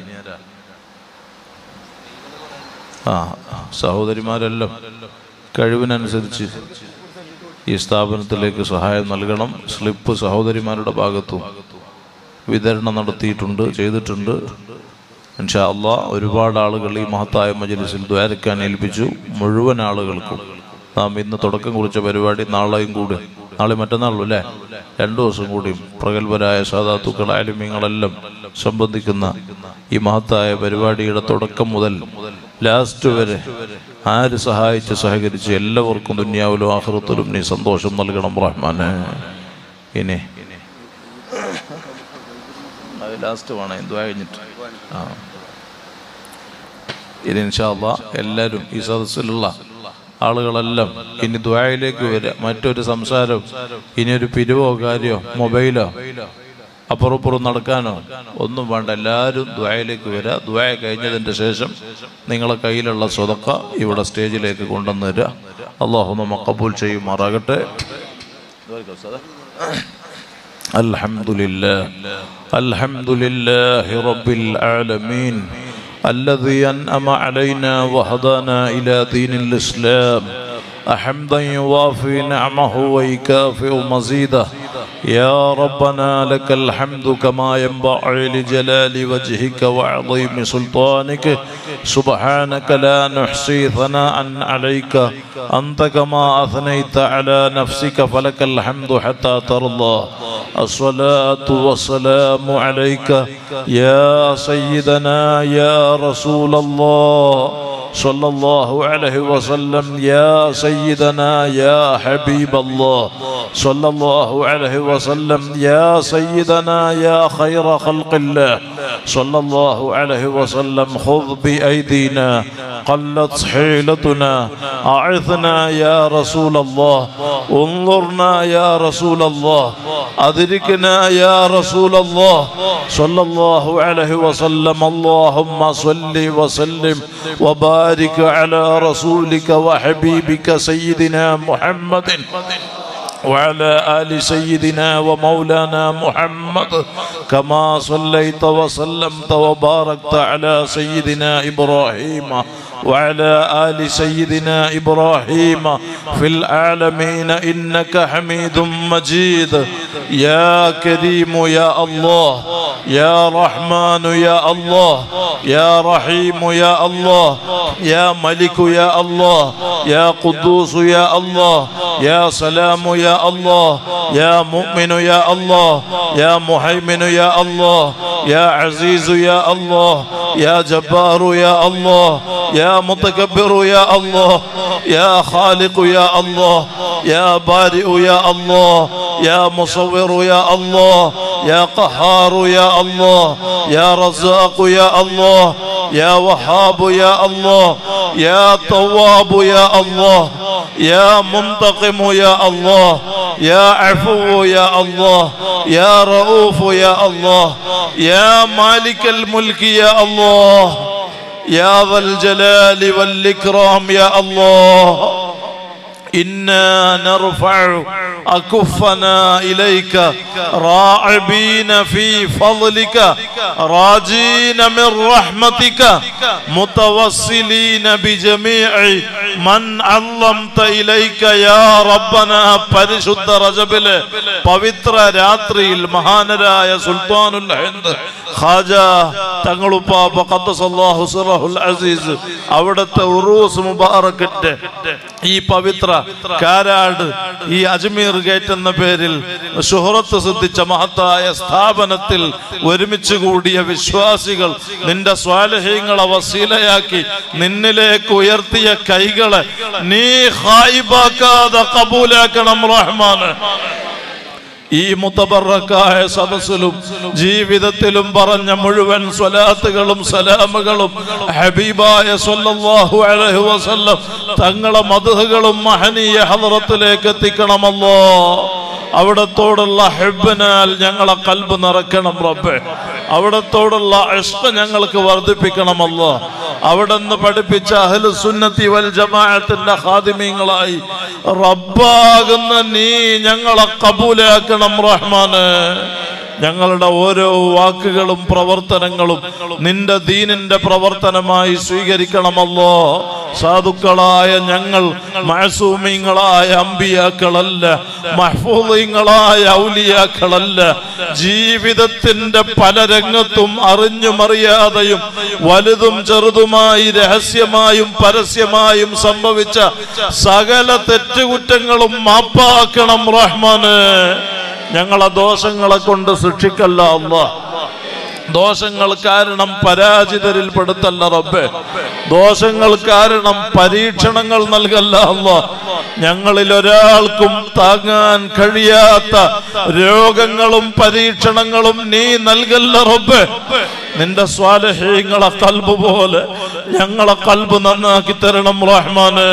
Speaker 1: ആ സഹോദരിമാരെല്ലാം കഴിവിനനുസരിച്ച് ഈ സ്ഥാപനത്തിലേക്ക് സഹായം നൽകണം സ്ലിപ്പ് സഹോദരിമാരുടെ ഭാഗത്തും വിതരണം നടത്തിയിട്ടുണ്ട് ചെയ്തിട്ടുണ്ട് ഇൻഷാ അള്ളാ ഒരുപാട് ആളുകൾ ഈ മഹത്തായ മജലിസിൽ ദ്വാരക്കാൻ ഏൽപ്പിച്ചു മുഴുവൻ ആളുകൾക്കും നാം ഇന്ന് തുടക്കം കുറിച്ച പരിപാടി നാളെയും കൂടി നാളെ മറ്റന്നാളും അല്ലേ രണ്ടു ദിവസം കൂടിയും പ്രഗത്ഭരായ സാധാത്തുക്കൾ ആലിമ്യങ്ങളെല്ലാം സംബന്ധിക്കുന്ന ഈ മഹത്തായ പരിപാടിയുടെ തുടക്കം മുതൽ ലാസ്റ്റ് വരെ ആര് സഹായിച്ച് സഹകരിച്ച് എല്ലാവർക്കും ദുന്യാവിലും ആഹൃത്തിലും നീ സന്തോഷം നൽകണം റഹ്മാനെ ഇനി അത് ലാസ്റ്റ് വേണം എന്തുവാ കഴിഞ്ഞിട്ട് ആ ഇനി ഇൻഷാല്ല എല്ലാവരും ഈ സദസ്സിലുള്ള ആളുകളെല്ലാം ഇനി ദ്വായയിലേക്ക് വരിക മറ്റൊരു സംസാരം ഇനി ഒരു പിരിവോ കാര്യോ മൊബൈലോ അപ്പുറപ്പുറം നടക്കാനോ ഒന്നും വേണ്ട എല്ലാവരും ദ്വായയിലേക്ക് വരിക ദ്വായ കഴിഞ്ഞതിൻ്റെ ശേഷം നിങ്ങളെ കയ്യിലുള്ള സ്വതക്ക ഇവിടെ സ്റ്റേജിലേക്ക് കൊണ്ടുവന്ന് തരിക അള്ളാഹു നമ്മ കബൂൽ ചെയ്യുമാറാകട്ടെ الحمد لله الحمد لله رب العالمين الذي أنعم علينا وهدانا إلى دين الإسلام حمدا يوافي نعمه ويكافئ مزيده يا ربنا لك الحمد كما ينبغي لجلال وجهك وعظيم سلطانك سبحانك لا نحصي ثناء عليك أنت كما أثنيت على نفسك فلك الحمد حتى ترضى الصلاة والسلام عليك يا سيدنا يا رسول الله صلى الله عليه وسلم يا سيدنا يا حبيب الله صلى الله عليه وسلم يا سيدنا يا خير خلق الله صلى الله عليه وسلم خذ بأيدينا قلت حيلتنا أعثنا يا رسول الله انظرنا يا رسول الله أدركنا يا رسول الله صلى الله عليه وسلم اللهم صل وسلم وبارك على رسولك وحبيبك سيدنا محمد وعلى آل سيدنا ومولانا محمد كما صليت وسلمت وباركت على سيدنا إبراهيم وعلى آل سيدنا إبراهيم في العالمين إنك حميد مجيد يا كريم يا الله يا رحمن يا الله يا رحيم يا الله يا ملك يا الله يا قدوس يا الله يا سلام يا الله يا مؤمن يا الله يا مهيمن يا الله يا عزيز يا الله يا جبار يا الله يا متكبر يا الله يا خالق يا الله يا بارئ يا الله يا مصور يا الله يا قهار يا الله يا رزاق يا الله يا وهاب يا الله يا تواب يا الله يا منتقم يا الله يا عفو يا الله يا رؤوف يا الله يا مالك الملك يا الله يا ذا الجلال والإكرام يا الله إنا نرفع أكفنا إليك راعبين في فضلك راجين من رحمتك متوسلين بجميع من علمت إليك يا ربنا പരിശുദ്ധ റജബില് പവിത്ര രാത്രിയിൽ മഹാനരായ സുൽത്താനുൽ ഹിന്ദ് ഖാജ തങ്ങളുപ്പാപ്പ ഖദ്ദസല്ലാഹു സിറഹുൽ അസീസ് അവിടുത്തെ ഉറൂസ് മുബാറക്കിന്റെ ഈ പവിത്ര കാരാട് ഈ അജ്മീർ ഗേറ്റ് എന്ന പേരിൽ ഷുഹറത്ത് സിദ്ധിച്ച മഹത്തായ സ്ഥാപനത്തിൽ ഒരുമിച്ച് കൂടിയ വിശ്വാസികൾ നിന്റെ സ്വാലഹ്യങ്ങളെ വസീലയാക്കി നിന്നിലേക്ക് ഉയർത്തിയ കൈകളെ നീ ഹായിബാക്കാതെ കബൂലാക്കണം റഹ്മാന് ഈ മുത്തബറക്കായ സദസ്സിലും ജീവിതത്തിലും പറഞ്ഞ മുഴുവൻ സ്വലാത്തുകളും സലാമുകളും ഹബീബായ സല്ലല്ലാഹു അലൈഹി വസല്ലം തങ്ങളെ മധുഹകളും മഹനീയ ഹദറത്തിലേക്ക് എത്തിക്കണമല്ലോ അവിടത്തോടുള്ള ഹെബിനാൽ ഞങ്ങളെ കൽബ് നിറയ്ക്കണം റബ്ബെ അവിടത്തോടുള്ള ഇഷ്ട ഞങ്ങൾക്ക് വർദ്ധിപ്പിക്കണമല്ലോ അവിടെ നിന്ന് പഠിപ്പിച്ച അഹ്ലു സുന്നത്തി വൽ ജമാഅത്തിന്റെ ഖാദിമീങ്ങളായി റബ്ബാകുന്ന നീ ഞങ്ങളെ കബൂലാക്കണം റഹ്മാന് ഞങ്ങളുടെ ഓരോ വാക്കുകളും പ്രവർത്തനങ്ങളും നിന്റെ ദീനിന്റെ പ്രവർത്തനമായി സ്വീകരിക്കണമല്ലോ സാധുക്കളായ ഞങ്ങൾ മഴസൂമിങ്ങളായ അമ്പിയാക്കളല്ല മഹ്ഫൂദീങ്ങളായ ഔലിയാക്കളല്ല ജീവിതത്തിന്റെ പല രംഗത്തും അറിഞ്ഞും അറിയാതെയും വലുതും ചെറുതുമായി രഹസ്യമായും പരസ്യമായും സംഭവിച്ച സകല തെറ്റുകുറ്റങ്ങളും മാപ്പാക്കണം റഹ്മാന് ഞങ്ങളെ ദോഷങ്ങളെ കൊണ്ട് ശിക്ഷിക്കല്ല അല്ല ദോഷങ്ങൾ കാരണം പരാജിതരിൽ പെടുത്തല്ല റബ്ബെ ദോഷങ്ങൾ കാരണം പരീക്ഷണങ്ങൾ നൽകല്ല അല്ല ഞങ്ങളിൽ ഒരാൾക്കും താങ്ങാൻ കഴിയാത്ത രോഗങ്ങളും പരീക്ഷണങ്ങളും നീ നൽകല്ല റബ്ബെ നിന്റെ സ്വാലഹ്യങ്ങളെ കൽബ് പോലെ ഞങ്ങളെ കൽബ് നന്നാക്കി തരണം റഹ്മാന്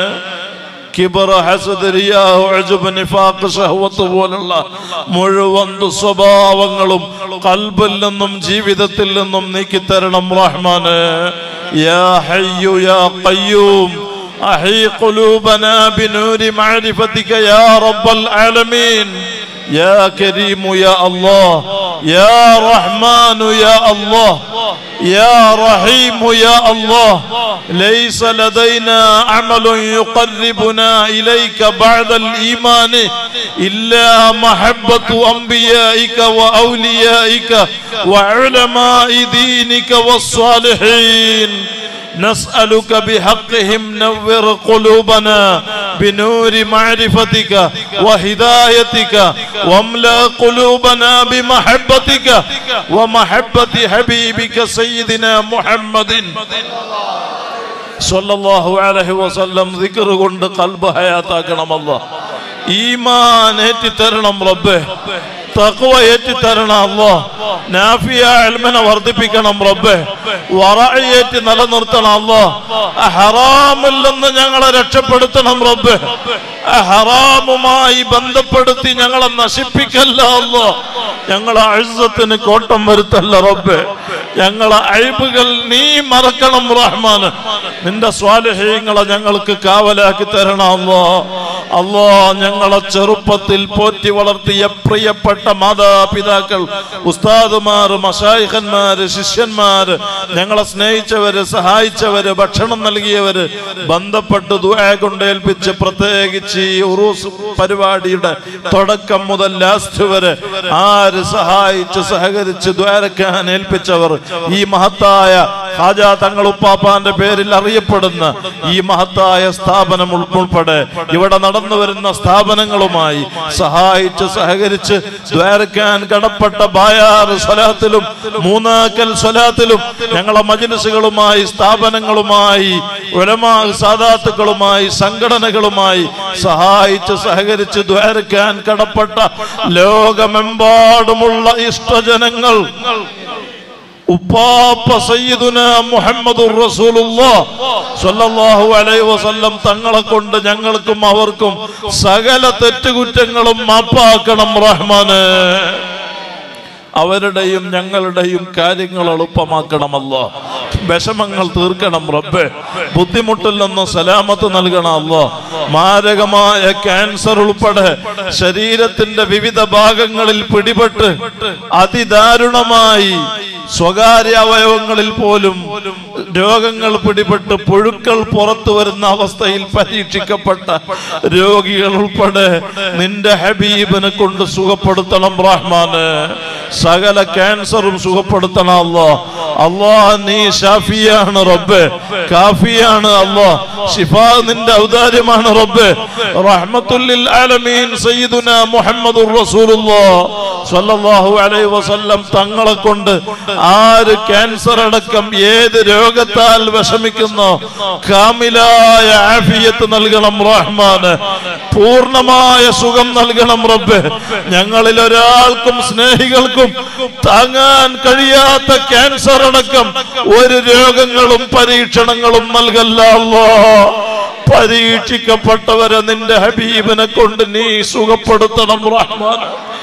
Speaker 1: കിബർ ഹസദ് റിയാഹ് ഉജ്ബ് നിഫാഖ് ശഹ്വത്ത് പോലുള്ള മുഴുവൻ സ്വഭാവങ്ങളും കൽബിൽ നിന്നും ജീവിതത്തിൽ നിന്നും നീക്കി തരണം റഹ്മാന് യാ ഹയ്യു യാ ഖയ്യൂം أحي قلوبنا بنور معرفتك يا رب العالمين يا كريم يا الله يا رحمن يا الله يا رحيم يا الله ليس لدينا عمل يقربنا إليك بعد الإيمان إلا محبة أنبيائك وأوليائك وعلماء دينك والصالحين نسألك بحقهم نور قلوبنا بنور معرفتك وهدايتك واملأ قلوبنا بمحبتك ومحبة حبيبك سيدنا محمد സ്വല്ലല്ലാഹു അലൈഹി വസല്ലം ദിക്ർ കൊണ്ട് കൽബ് ഹയാത്താക്കണം അല്ലാ ഈമാൻ ഏറ്റി തരണം റബ്ബേ തഖ്വ ഏറ്റി തരണം അല്ലാ നാഫിയ ഇൽമിനെ വർദ്ധിപ്പിക്കണം റബ്ബേ വറഅ ഏറ്റി നിലനിർത്തണം അല്ലാ ഹറാമിൽ നിന്ന് ഞങ്ങളെ രക്ഷപ്പെടുത്തണം റബ്ബേ ഹറാമുമായി ബന്ധപ്പെടുത്തി ഞങ്ങളെ നശിപ്പിക്കല്ല അല്ലാ ഞങ്ങളെ അഴുസത്തിന് കോട്ടം വരുത്തല്ല റബ്ബേ ഞങ്ങളെ അഴിബുകൾ നീ മറക്കണം റഹ്മാന് നിന്റെ സ്വാലഹ്യങ്ങളെ ഞങ്ങൾക്ക് കാവലാക്കി തരണം അല്ലോ അല്ലോ ഞങ്ങളെ ചെറുപ്പത്തിൽ പോറ്റി വളർത്തിയ പ്രിയപ്പെട്ട മാതാപിതാക്കൾ ഉസ്താദുമാർ മഷായിഖന്മാര് ശിഷ്യന്മാര് ഞങ്ങളെ സ്നേഹിച്ചവര് സഹായിച്ചവര് ഭക്ഷണം നൽകിയവര് ബന്ധപ്പെട്ട് ദുആ കൊണ്ട് ഏൽപ്പിച്ച് പ്രത്യേകിച്ച് ഈ ഉറൂസ് പരിപാടിയുടെ തുടക്കം മുതൽ ലാസ്റ്റ് വരെ ആര് സഹായിച്ച് സഹകരിച്ച് ദ്വാരക്കാൻ ഏൽപ്പിച്ചവർ ഈ മഹത്തായ ഹാജ തങ്ങൾ ഉപ്പാപ്പാന്റെ പേരിൽ അറിയപ്പെടുന്ന ഈ മഹത്തായ സ്ഥാപനം ഉൾപ്പെടെ ഇവിടെ നടന്നു വരുന്ന സ്ഥാപനങ്ങളുമായി സഹായിച്ച് സഹകരിച്ച് ദ്വാരക്കാൻ കടപ്പെട്ട ബായാർ സ്വലാത്തിലും മൂന്നാക്കൽ സ്വലാത്തിലും ഞങ്ങളെ മജിലിസുകളുമായി സ്ഥാപനങ്ങളുമായി ഉലമാ സാദാത്തുക്കളുമായി സംഘടനകളുമായി സഹായിച്ച് സഹകരിച്ച് ദ്വാരക്കാൻ കടപ്പെട്ട ലോകമെമ്പാടുമുള്ള ഇഷ്ടജനങ്ങൾ ഉപ്പാപ്പ സയ്യിദുന മുഹമ്മദുർ റസൂലുള്ളാഹ് സ്വല്ലല്ലാഹു അലൈഹി വസല്ലം തങ്ങളെ കൊണ്ട് ഞങ്ങൾക്കും അവർക്കും സകല തെറ്റുകുറ്റങ്ങളും മാപ്പാക്കണം റഹ്മാന് അവരുടെയും ഞങ്ങളുടെയും കാര്യങ്ങൾ എളുപ്പമാക്കണമല്ലോ വിഷമങ്ങൾ തീർക്കണം റബ്ബേ ബുദ്ധിമുട്ടിൽ നിന്ന് സലാമത്ത് നൽകണമല്ലോ മാരകമായ ക്യാൻസർ ഉൾപ്പെടെ ശരീരത്തിന്റെ വിവിധ ഭാഗങ്ങളിൽ പിടിപെട്ട് അതിദാരുണമായി സ്വകാര്യ അവയവങ്ങളിൽ പോലും രോഗങ്ങൾ പിടിപെട്ട് പുഴുക്കൾ പുറത്തു വരുന്ന അവസ്ഥയിൽ പരീക്ഷിക്കപ്പെട്ട രോഗികൾ ഉൾപ്പെടെ നിന്റെ ഹബീബിനെ കൊണ്ട് സുഖപ്പെടുത്തണം റഹ്മാന് സകല ക്യാൻസറും സുഖപ്പെടുത്തണം അല്ലോ അള്ളാ നീ ഷാഫിയാണ് റബ്ബെ കാഫിയാണ് അല്ലോ ഷിഫ നിന്റെ ഔദാര്യമാണ് റബ്ബെ റഹ്മത്തുല്ലിൽ ആലമീൻ സയ്യിദുന മുഹമ്മദുർ റസൂലുള്ളാഹ് സ്വല്ലല്ലാഹു അലൈഹി വസല്ലം തങ്ങളെ കൊണ്ട് ആര് ക്യാൻസർ അടക്കം ഏത് രോഗത്താൽ വിഷമിക്കുന്നോ കാമിലായ ആഫിയത്ത് നൽകണം റഹ്മാന് പൂർണ്ണമായ സുഖം നൽകണം റബ്ബെ ഞങ്ങളിൽ ഒരാൾക്കും സ്നേഹികൾക്കും താങ്ങാൻ കഴിയാത്ത ക്യാൻസർ അടക്കം ഒരു രോഗങ്ങളും പരീക്ഷണങ്ങളും നൽകല്ല അല്ലാ പരീക്ഷിക്കപ്പെട്ടവരെ നിന്റെ ഹബീബിനെ കൊണ്ട് നീ സുഖപ്പെടുത്തണം റഹ്മാൻ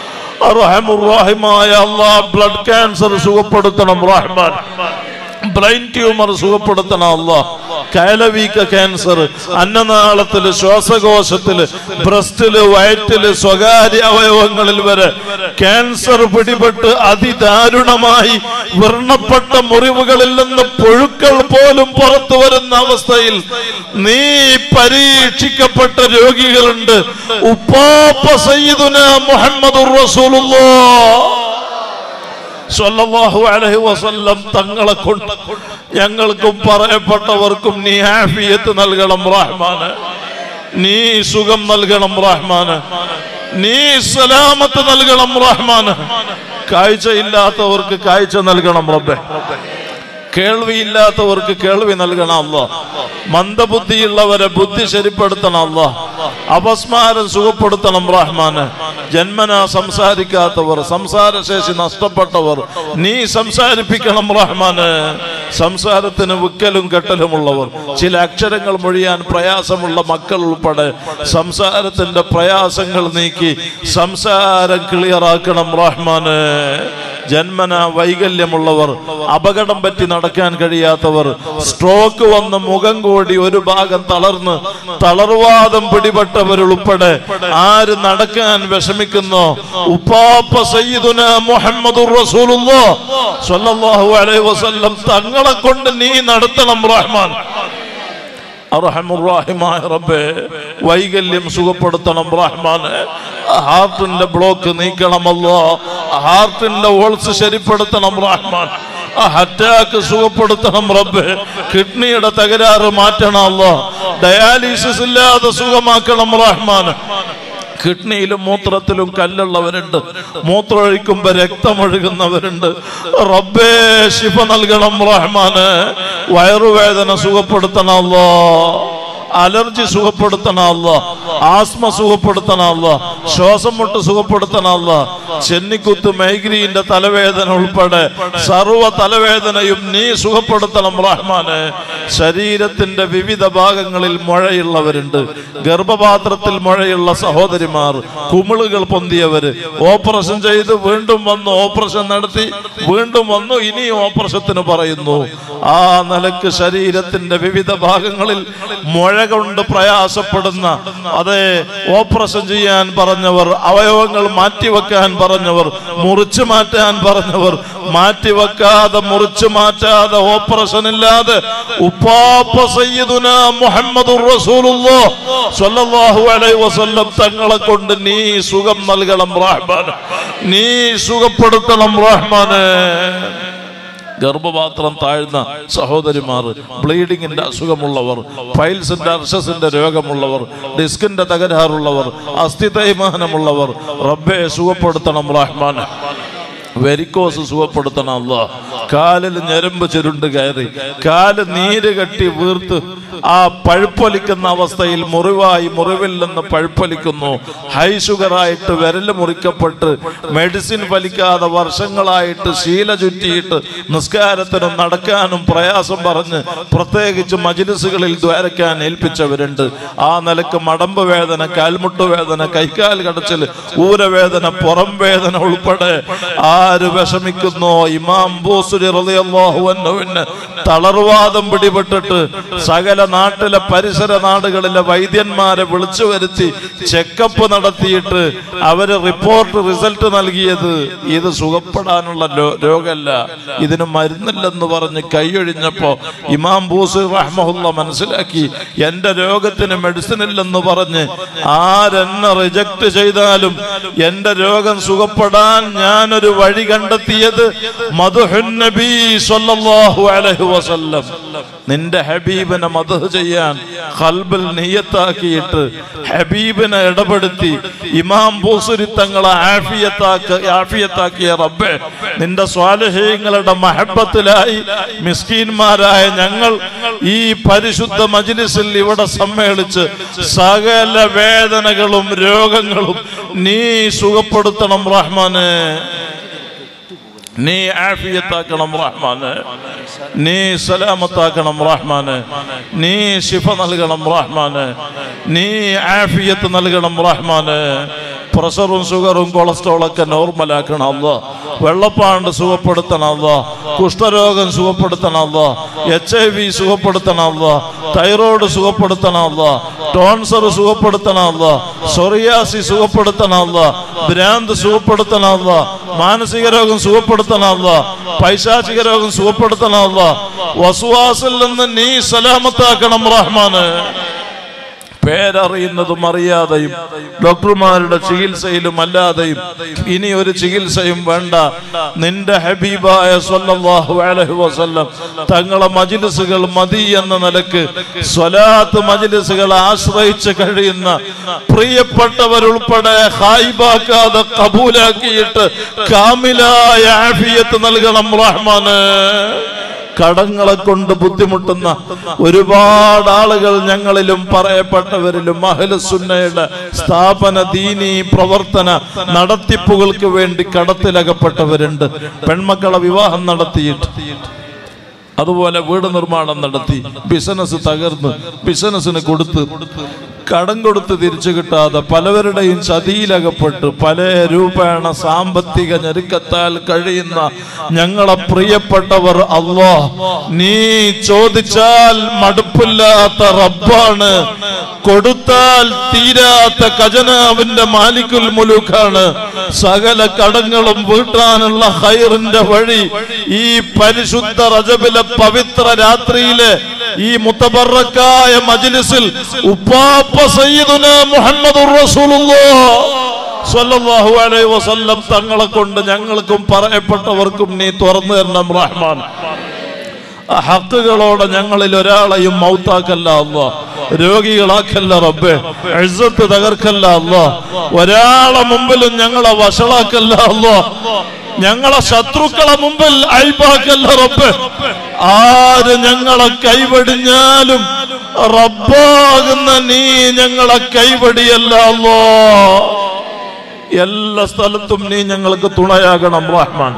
Speaker 1: റഹമുറാഹിമായ അള്ളാഹ് ബ്ലഡ് ക്യാൻസർ സുഖപ്പെടുത്തണം റഹ്മാൻ ബ്രെയിൻ ട്യൂമർ സുഖപ്പെടുത്തണം അള്ളാഹ് കയലവീക്ക ക്യാൻസർ അന്നനാളത്തില് ശ്വാസകോശത്തില് ബ്രസ്റ്റില് വയറ്റില് സ്വകാര്യ അവയവങ്ങളിൽ വരെ ക്യാൻസർ പിടിപെട്ട് അതിദാരുണമായി വർണ്ണപ്പെട്ട മുറിവുകളിൽ നിന്ന് പുഴുക്കൾ പോലും പുറത്തു വരുന്ന അവസ്ഥയിൽ നീ പരീക്ഷിക്കപ്പെട്ട രോഗികളുണ്ട് ഉപ്പാപ്പ സയ്യിദുന മുഹമ്മദുർ റസൂലുള്ളാഹ് സ്വല്ലല്ലാഹു അലൈഹി വസല്ലം തങ്ങളെ കൊണ്ട് ഞങ്ങൾക്കും പറയപ്പെട്ടവർക്കും നീ ആഫിയത്ത് നൽകണം റഹ്മാന് നീ സുഖം നൽകണം റഹ്മാന് നീ സലാമത്ത് നൽകണം റഹ്മാന് കാഴ്ചയില്ലാത്തവർക്ക് കാഴ്ച നൽകണം റബ്ബെ കേൾവിയില്ലാത്തവർക്ക് കേൾവി നൽകണം അല്ലോ മന്ദബുദ്ധിയുള്ളവരെ ബുദ്ധി ശരിപ്പെടുത്തണം അല്ലോ അപസ്മാരം സുഖപ്പെടുത്തണം റഹ്മാന് ജന്മന സംസാരിക്കാത്തവർ സംസാരശേഷി നഷ്ടപ്പെട്ടവർ നീ സംസാരിപ്പിക്കണം റഹ്മാന് സംസാരത്തിന് വിക്കലും കെട്ടലുമുള്ളവർ ചില അക്ഷരങ്ങൾ മൊഴിയാൻ പ്രയാസമുള്ള മക്കൾ ഉൾപ്പെടെ സംസാരത്തിന്റെ പ്രയാസങ്ങൾ നീക്കി സംസാരം ക്ലിയറാക്കണം റഹ്മാന് ജന്മന വൈകല്യമുള്ളവർ അപകടം പറ്റി നടക്കാൻ കഴിയാത്തവർ സ്ട്രോക്ക് വന്ന് മുഖം കൂടി ഒരു ഭാഗം തളർന്ന് തളർവാദം പിടിപെട്ടവരുൾപ്പെടെ ആര് നടക്കാൻ വിഷമിക്കുന്നോ ഉപ്പാപ്പ സയ്യിദുന മുഹമ്മദുർ റസൂലുള്ളാഹ് സ്വല്ലല്ലാഹു അലൈഹി വസല്ലം തങ്ങളെ കൊണ്ട് നീ നടത്തണം റഹ്മാൻ അർഹമുറാഹിമായ റബ്ബേ വൈകല്യം സുഖപ്പെടുത്തണം റഹ്മാന് ഹാർട്ടിന്റെ ബ്ലോക്ക് നീക്കണമല്ലോ ഹാർട്ടിന്റെ ഓൾസ് ശരിപ്പെടുത്തണം റഹ്മാൻ അറ്റാക്ക് സുഖപ്പെടുത്തണം റബ്ബേ കിഡ്നിയുടെ തകരാറ് മാറ്റണമല്ലോ ഡയാലിസിസ് ഇല്ലാതെ സുഖമാക്കണം റഹ്മാൻ കിഡ്നിയിലും മൂത്രത്തിലും കല്ലുള്ളവരുണ്ട് മൂത്രമൊഴിക്കുമ്പോ രക്തമൊഴുകുന്നവരുണ്ട് റബ്ബേ ശിഫ നൽകണം റഹ്മാന് വയറുവേദന സുഖപ്പെടുത്തണമല്ലോ അലർജി സുഖപ്പെടുത്തണമല്ല ആസ്മ സുഖപ്പെടുത്തണമല്ല ശ്വാസം മുട്ട് സുഖപ്പെടുത്തണമല്ല ചെന്നിക്കുത്ത് മൈഗ്രീന്റെ തലവേദന ഉൾപ്പെടെ സർവ തലവേദനയും നീ സുഖപ്പെടുത്തണം റഹ്മാന് ശരീരത്തിന്റെ വിവിധ ഭാഗങ്ങളിൽ മുഴയുള്ളവരുണ്ട് ഗർഭപാത്രത്തിൽ മുഴയുള്ള സഹോദരിമാർ കുമിളുകൾ പൊന്തിയവര് ഓപ്പറേഷൻ ചെയ്ത് വീണ്ടും വന്നു ഓപ്പറേഷൻ നടത്തി വീണ്ടും വന്നു ഇനി ഓപ്പറേഷത്തിന് പറയുന്നു ആ നിലക്ക് ശരീരത്തിന്റെ വിവിധ ഭാഗങ്ങളിൽ മുഴ കൊണ്ട് പ്രയാസപ്പെടുന്ന അതെ ഓപ്പറേഷൻ ചെയ്യാൻ പറഞ്ഞവർ അവയവങ്ങൾ മാറ്റിവെക്കാൻ പറഞ്ഞവർ മുറിച്ചു മാറ്റാൻ പറഞ്ഞവർ മാറ്റിവെക്കാതെ മുറിച്ചു മാറ്റാതെ ഓപ്പറേഷൻ ഇല്ലാതെ ഉപ്പാപ്പ സയ്യിദുന മുഹമ്മദുർ റസൂലുള്ളാഹ് സ്വല്ലല്ലാഹു അലൈഹി വസല്ലം തങ്ങളെ കൊണ്ട് നീ സുഖം നൽകണം റഹ്മാൻ നീ സുഖപ്പെടുത്തണം റഹ്മാനെ ഗർഭപാത്രം താഴ്ന്ന സഹോദരിമാർ ബ്ലീഡിങ്ങിന്റെ അസുഖമുള്ളവർ ഫൈൽസിന്റെ അർഷസിന്റെ രോഗമുള്ളവർ ഡിസ്കിന്റെ തകരാറുള്ളവർ അസ്ഥി തേയ്മാനമുള്ളവർ റബ്ബെ സുഖപ്പെടുത്തണം റഹ്മാൻ വെരിക്കോസ് സുഖപ്പെടുത്തണം അല്ല കാലിൽ ഞരമ്പ് ചുരുണ്ട് കയറി കാല് നീര് കെട്ടി വീർത്ത് ആ പഴുപ്പൊലിക്കുന്ന അവസ്ഥയിൽ മുറിവായി മുറിവിൽ നിന്ന് പഴുപ്പൊലിക്കുന്നു ഹൈ ഷുഗറായിട്ട് വിരല് മുറിക്കപ്പെട്ട് മെഡിസിൻ ഫലിക്കാതെ വർഷങ്ങളായിട്ട് ശീല ചുറ്റിയിട്ട് നിസ്കാരത്തിനും നടക്കാനും പ്രയാസം പറഞ്ഞ് പ്രത്യേകിച്ച് മജിലിസുകളിൽ ദ്വാരക്കാൻ ഏൽപ്പിച്ചവരുണ്ട് ആ നിലക്ക് മടമ്പ് വേദന കാൽമുട്ട് വേദന കൈക്കാൽ കടച്ചിൽ ഊരവേദന പുറം വേദന ഉൾപ്പെടെ ആര് വിഷമിക്കുന്നോ ഇമാം ബൂസുരി റളിയല്ലാഹു അൻഹുവിന് തളർവാദം പിടിപെട്ടിട്ട് സകല നാട്ടിലെ പരിസര നാടുകളിലെ വൈദ്യന്മാരെ വിളിച്ചു വരുത്തി ചെക്കപ്പ് നടത്തിയിട്ട് അവര് റിപ്പോർട്ട് റിസൾട്ട് നൽകിയത് ഇത് സുഖപ്പെടാനുള്ള ലോ- രോഗമല്ല ഇതിന് മരുന്നില്ലെന്ന് പറഞ്ഞ് കൈയൊഴിഞ്ഞപ്പോ ഇമാം ബൂസ് റഹ്മുല്ല മനസ്സിലാക്കി എന്റെ രോഗത്തിന് മെഡിസിൻ ഇല്ലെന്ന് പറഞ്ഞ് ആരെന്നെ റിജക്ട് ചെയ്താലും എന്റെ രോഗം സുഖപ്പെടാൻ ഞാനൊരു വഴി കണ്ടെത്തിയത് മധുഹുൻ നബി സ്വല്ലല്ലാഹു അലൈഹി വസല്ലം നിന്റെ ഹബീബിനെ മധു ചെയ്യാൻ ഖൽബിൽ നിയത്താക്കിയിട്ട് ഹബീബിനെ ഇടപെടുത്തി ഇമാം ബൂസുരി തങ്ങളെ ആഫിയത്താക്ക ആഫിയത്താക്കിയ റബ്ബെ നിന്റെ സ്വാലഹ്യങ്ങളുടെ മഹബത്തിലായി മിസ്കീന്മാരായ ഞങ്ങൾ ഈ പരിശുദ്ധ മജ്ലിസിൽ ഇവിടെ സമ്മേളിച്ച് സകല വേദനകളും രോഗങ്ങളും നീ സുഖപ്പെടുത്തണം റഹ്മാനെ നീ ആഫിയത്താക്കണം റഹ്മാന് നീ സലാമത്താക്കണം റഹ്മാന് നീ ശിഫ നൽകണം റഹ്മാന് നീ ആഫിയത്ത് നൽകണം റഹ്മാന് പ്രഷറും ഷുഗറും കൊളസ്ട്രോളൊക്കെ നോർമലാക്കണം അല്ല വെള്ളപ്പാണ്ട് സുഖപ്പെടുത്തണം അല്ല കുഷ്ഠരോഗം സുഖപ്പെടുത്തണം അല്ല എച്ച് ഐ വി സുഖപ്പെടുത്തണം അല്ല തൈറോയ്ഡ് സുഖപ്പെടുത്തണം അല്ല ടോൺസർ സുഖപ്പെടുത്തണം അല്ല സൊറിയാസി സുഖപ്പെടുത്തണം അല്ല ഭ്രാന്ത് സുഖപ്പെടുത്തണം അല്ല മാനസിക രോഗം സുഖപ്പെടുത്തണം അല്ല പൈശാചിക രോഗം സുഖപ്പെടുത്തണം അല്ല വസുവാസിൽ നിന്ന് നീ സലാമത്താക്കണം റഹ്മാന് പേരറിയുന്നതും അറിയാതെയും ഡോക്ടർമാരുടെ ചികിത്സയിലും അല്ലാതെയും ഇനി ഒരു ചികിത്സയും വേണ്ട നിന്റെ ഹബീബായ സ്വല്ലല്ലാഹു അലൈഹി വസല്ലം തങ്ങളെ മജിലിസുകൾ മതി എന്ന നിലക്ക് സ്വലാത്ത് മജിലിസുകൾ ആശ്രയിച്ച് കഴിയുന്ന പ്രിയപ്പെട്ടവരുൾപ്പെടെ ഹായിബാക്കാതെ കബൂലാക്കിയിട്ട് കാമിലായ ആഫിയത്ത് നൽകണം റഹ്മാന് കടങ്ങളെ കൊണ്ട് ബുദ്ധിമുട്ടുന്ന ഒരുപാട് ആളുകൾ ഞങ്ങളിലും പറയപ്പെട്ടവരിലും അഹ്ലുസുന്നയുടെ സ്ഥാപന ദീനി പ്രവർത്തന നടത്തിപ്പുകൾക്ക് വേണ്ടി കടത്തിലകപ്പെട്ടവരുണ്ട് പെൺമക്കളെ വിവാഹം നടത്തിയിട്ട് അതുപോലെ വീട് നിർമ്മാണം നടത്തി ബിസിനസ് തകർന്ന് ബിസിനസ്സിന് കൊടുത്ത് കടം കൊടുത്ത് തിരിച്ചു കിട്ടാതെ പലവരുടെയും ചതിയിലകപ്പെട്ട് പല രൂപേണ സാമ്പത്തിക ഞെരുക്കത്താൽ കഴിയുന്ന ഞങ്ങളെ പ്രിയപ്പെട്ടവർ അള്ളാ നീ ചോദിച്ചാൽ മടുപ്പില്ലാത്ത റബ്ബാണ് കൊടുത്താൽ തീരാത്ത ഖജനാവിന്റെ മാലിക്കുൽ മുലൂക്കാണ് സകല കടങ്ങളും വീട്ടാനുള്ള ഹൈറിന്റെ വഴി ഈ പരിശുദ്ധ റജബിലെ പവിത്ര രാത്രിയിലെ ഈ മുത്തബറക്കായ മജ്ലിസിൽ ഉപ്പാപ്പ സയ്യിദുന മുഹമ്മദുർ റസൂലുള്ളാഹ് സ്വല്ലല്ലാഹു അലൈഹി വസല്ലം തങ്ങളെ കൊണ്ട് ഞങ്ങൾക്കും പറയപ്പെട്ടവർക്കും നീ തുറന്നു തരണം റഹ്മാൻ ആ ഹക്കുകളോടെ ഞങ്ങളിൽ ഒരാളെയും മൗത്താക്കല്ല അല്ല രോഗികളാക്കല്ല റബ്ബേ ഇസ്സത്ത് തകർക്കല്ല അല്ലോ ഒരാളെ മുമ്പിലും ഞങ്ങളെ വഷളാക്കല്ല അല്ലോ ഞങ്ങളെ ശത്രുക്കളെ മുമ്പിൽ അയപ്പാക്കല്ല റബ്ബ് ആര് ഞങ്ങളെ കൈവടിഞ്ഞാലും റബ്ബാകുന്ന നീ ഞങ്ങളെ കൈവടിയല്ല അല്ലോ എല്ലാ സ്ഥലത്തും നീ ഞങ്ങൾക്ക് തുണയാകണം റഹ്മാൻ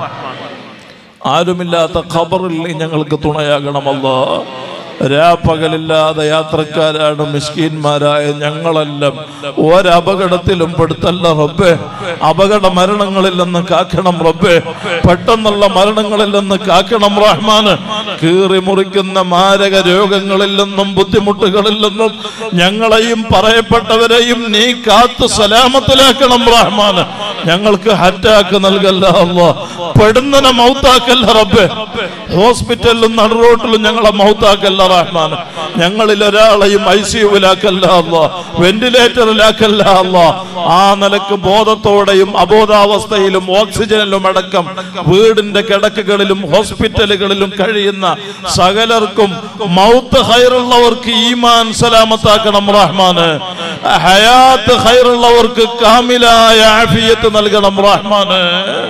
Speaker 1: ആരുമില്ലാത്ത ഖബറിൽ നീ ഞങ്ങൾക്ക് തുണയാകണമല്ലോ രാപ്പകലില്ലാതെ യാത്രക്കാരാണ് മിസ്കീന്മാരായ ഞങ്ങളെല്ലാം ഒരപകടത്തിലും പെടുത്തല്ല റബ്ബേ അപകട മരണങ്ങളിൽ നിന്ന് കാക്കണം റബ്ബേ പെട്ടെന്നുള്ള മരണങ്ങളിൽ നിന്ന് കാക്കണം റഹ്മാന് കീറി മുറിക്കുന്ന മാരക രോഗങ്ങളിൽ നിന്നും ബുദ്ധിമുട്ടുകളിൽ നിന്നും ഞങ്ങളെയും പറയപ്പെട്ടവരെയും നീ കാത്തു സലാമത്തിലാക്കണം റഹ്മാന് ഞങ്ങൾക്ക് ഹറ്റാക്ക് നൽകല്ല അല്ലോ പെടുന്നനെ മൗത്താക്കല്ല റബ്ബേ ഹോസ്പിറ്റലിലും നടുറോട്ടിലും ഞങ്ങളെ മൗത്താക്കല്ല റഹ്മാൻ ഞങ്ങളിൽ ഒരാളെയും ഐ സിയുവിലാക്കല്ല അല്ലോ വെന്റിലേറ്ററിലാക്കല്ല അല്ലോ ആ നിലക്ക് ബോധത്തോടെയും അബോധാവസ്ഥയിലും ഓക്സിജനിലും അടക്കം വീടിന്റെ കിടക്കുകളിലും ഹോസ്പിറ്റലുകളിലും കഴിയുന്ന സകലർക്കും മൗത്ത് ഹൈറുള്ളവർക്ക് ഈമാൻ സലാമത്താക്കണം റഹ്മാന് ഹയാത്ത് ഹൈറുള്ളവർക്ക് കാമിലായ ആഫിയത്ത് നൽകണം റഹ്മാന്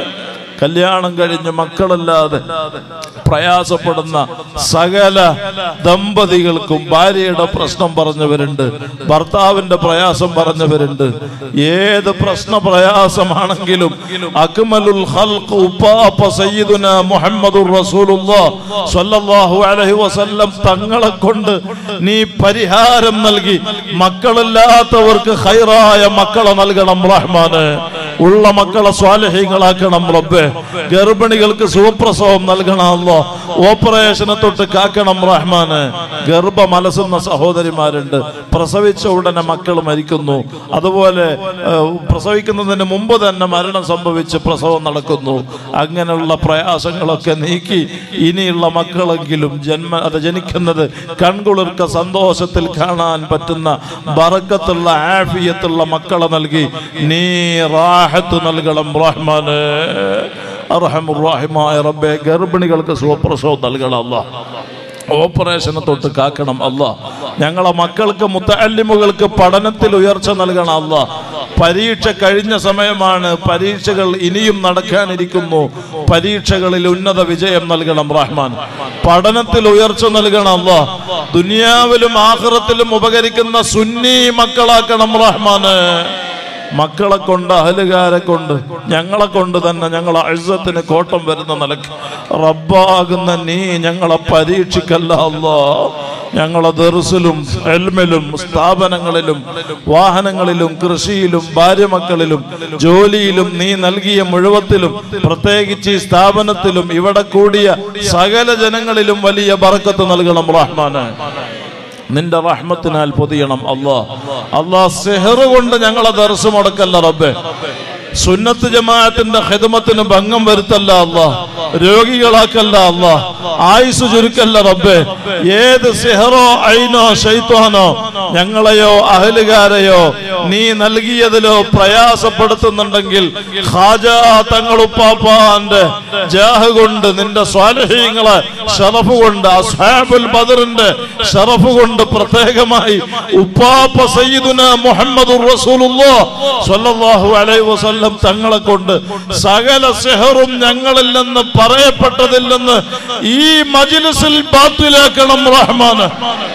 Speaker 1: കല്യാണം കഴിഞ്ഞ് മക്കളല്ലാതെ പ്രയാസപ്പെടുന്ന സകല ദമ്പതികൾക്കും ഭാര്യയുടെ പ്രശ്നം പറഞ്ഞവരുണ്ട് ഭർത്താവിന്റെ പ്രയാസം പറഞ്ഞവരുണ്ട് ഏത് പ്രശ്ന പ്രയാസമാണെങ്കിലും അക്മലുൽ ഖൽഖ് ഉപ്പാപ്പ സയ്യിദുന മുഹമ്മദുർ റസൂലുള്ളാഹ് സ്വല്ലല്ലാഹു അലൈഹി വസല്ലം തങ്ങളെ കൊണ്ട് നീ പരിഹാരം നൽകി മക്കളില്ലാത്തവർക്ക് ഖൈറായ മക്കളെ നൽകണം റഹ്മാന് ഉള്ള മക്കളെ സ്വാലഹ്യങ്ങളാക്കണം റബ്ബേ ഗർഭിണികൾക്ക് സുപ്രസവം നൽകണമല്ലോ ഓപ്പറേഷനെ തൊട്ട് കാക്കണം റഹ്മാന് ഗർഭം അലസുന്ന സഹോദരിമാരുണ്ട് പ്രസവിച്ച ഉടനെ മക്കൾ മരിക്കുന്നു അതുപോലെ ഏഹ്, പ്രസവിക്കുന്നതിന് മുമ്പ് തന്നെ മരണം സംഭവിച്ച് പ്രസവം നടക്കുന്നു അങ്ങനെയുള്ള പ്രയാസങ്ങളൊക്കെ നീക്കി ഇനിയുള്ള മക്കളെങ്കിലും ജന്മ അത് ജനിക്കുന്നത് കൺകുളിർക്ക സന്തോഷത്തിൽ കാണാൻ പറ്റുന്ന ബറക്കത്തുള്ള ആഫിയത്തുള്ള മക്കളെ നൽകി നീ റാഹത്ത് നൽകണം റഹ്മാന് അർഹമുറാഹിമായ റബ്ബെ ഗർഭിണികൾക്ക് സുപ്രസവം നൽകണം അല്ലാ ഓപ്പറേഷനെ തൊട്ട് കാക്കണം അല്ല ഞങ്ങളെ മക്കൾക്ക് മുത്തല്ലിമുകൾക്ക് പഠനത്തിൽ ഉയർച്ച നൽകണം അല്ല പരീക്ഷ കഴിഞ്ഞ സമയമാണ് പരീക്ഷകൾ ഇനിയും നടക്കാനിരിക്കുന്നു പരീക്ഷകളിൽ ഉന്നത വിജയം നൽകണം റഹ്മാൻ പഠനത്തിൽ ഉയർച്ച നൽകണം അല്ല ദുനിയാവിലും ആഹ്റത്തിലും ഉപകരിക്കുന്ന സുന്നി മക്കളാക്കണം റഹ്മാന് മക്കളെ കൊണ്ട് അഹലുകാരെ കൊണ്ട് ഞങ്ങളെ കൊണ്ട് തന്നെ ഞങ്ങളെ അഴുസത്തിന് കോട്ടം വരുന്ന നിലക്ക് റബ്ബാകുന്ന നീ ഞങ്ങളെ പരീക്ഷിക്കല്ല അല്ലാ ഞങ്ങളെ ദർസിലും എൽമിലും സ്ഥാപനങ്ങളിലും വാഹനങ്ങളിലും കൃഷിയിലും ഭാര്യമക്കളിലും ജോലിയിലും നീ നൽകിയ മുഴുവത്തിലും പ്രത്യേകിച്ച് ഈ സ്ഥാപനത്തിലും ഇവിടെ കൂടിയ സകല ജനങ്ങളിലും വലിയ ബറക്കത്ത് നൽകണം റഹ്മാന് നിന്റെ റഹ്മത്തിനാൽ പൊതിയണം അല്ലാ അല്ലാ സെഹറ് കൊണ്ട് ഞങ്ങളെ ദർശം മുടക്കല്ല റബ്ബെ സുന്നത്ത് ജമാഅത്തിന്റെ ഹിദമത്തിന് ഭംഗം വരുത്തല്ല അല്ലാ രോഗികളാക്കല്ല അല്ലാ ആയുസ് ചുരുക്കല്ല റബ്ബെ ഏത് സിഹറോ ഐനോ ഷൈത്വാനോ ഞങ്ങളെയോ അഹലുകാരെയോ നീ നൽകിയതിലോ പ്രയാസപ്പെടുത്തുന്നുണ്ടെങ്കിൽ ഖാജ തങ്ങളുപ്പാപ്പാന്റെ ജാഹ് കൊണ്ട് നിന്റെ സ്വാലഹീങ്ങളെ ഷറഫ് കൊണ്ട് അസ്ഹാബുൽ ബദറിന്റെ ഷറഫ് കൊണ്ട് പ്രത്യേകമായി ഉപ്പാപ്പ സയ്യിദുന മുഹമ്മദ് സ്വല്ലല്ലാഹു അലൈഹി വസല്ലം തങ്ങളെ കൊണ്ട് സകല സെഹറും ഞങ്ങളിൽ നിന്ന് പറയപ്പെട്ടതിൽ നിന്ന് ഈ മജ്ലിസിൽ ബാത്തിലാക്കണം റഹ്മാന്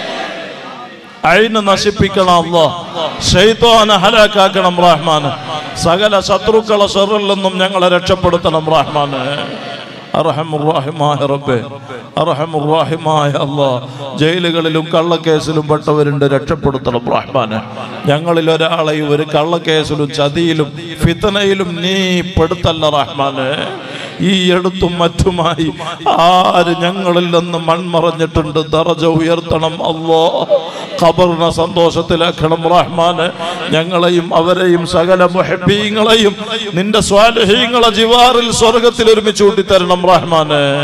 Speaker 1: അയിന് നശിപ്പിക്കണം അല്ലോ ഷെയ്ത്തോനെ ഹലാക്കാക്കണം റഹ്മാന് സകല ശത്രുക്കളെ ഷെറിൽ നിന്നും ഞങ്ങളെ രക്ഷപ്പെടുത്തണം റഹ്മാന് അർഹമുറാഹിമായ റബ്ബേ അർഹമുറാഹിമായ അല്ലാ ജയിലുകളിലും കള്ളക്കേസിലും പെട്ടവരുണ്ട് രക്ഷപ്പെടുത്തണം റഹ്മാന് ഞങ്ങളിൽ ഒരാളെയും ഒരു കള്ളക്കേസിലും ചതിയിലും ഫിത്തനയിലും നീ പെടുത്തല്ല റഹ്മാന് ഈ എടുത്തും മറ്റുമായി ആര് ഞങ്ങളിൽ നിന്ന് മൺമറഞ്ഞിട്ടുണ്ട് ദറജ ഉയർത്തണം അല്ലോ ഖബറിനെ സന്തോഷത്തിലാക്കണം റഹ്മാന് ഞങ്ങളെയും അവരെയും സകല മുഹബീങ്ങളെയും നിന്റെ സ്വാലഹീങ്ങളെ ജിവാറിൽ സ്വർഗത്തിൽ ഒരുമിച്ച് കൂട്ടിത്തരണം റഹ്മാന്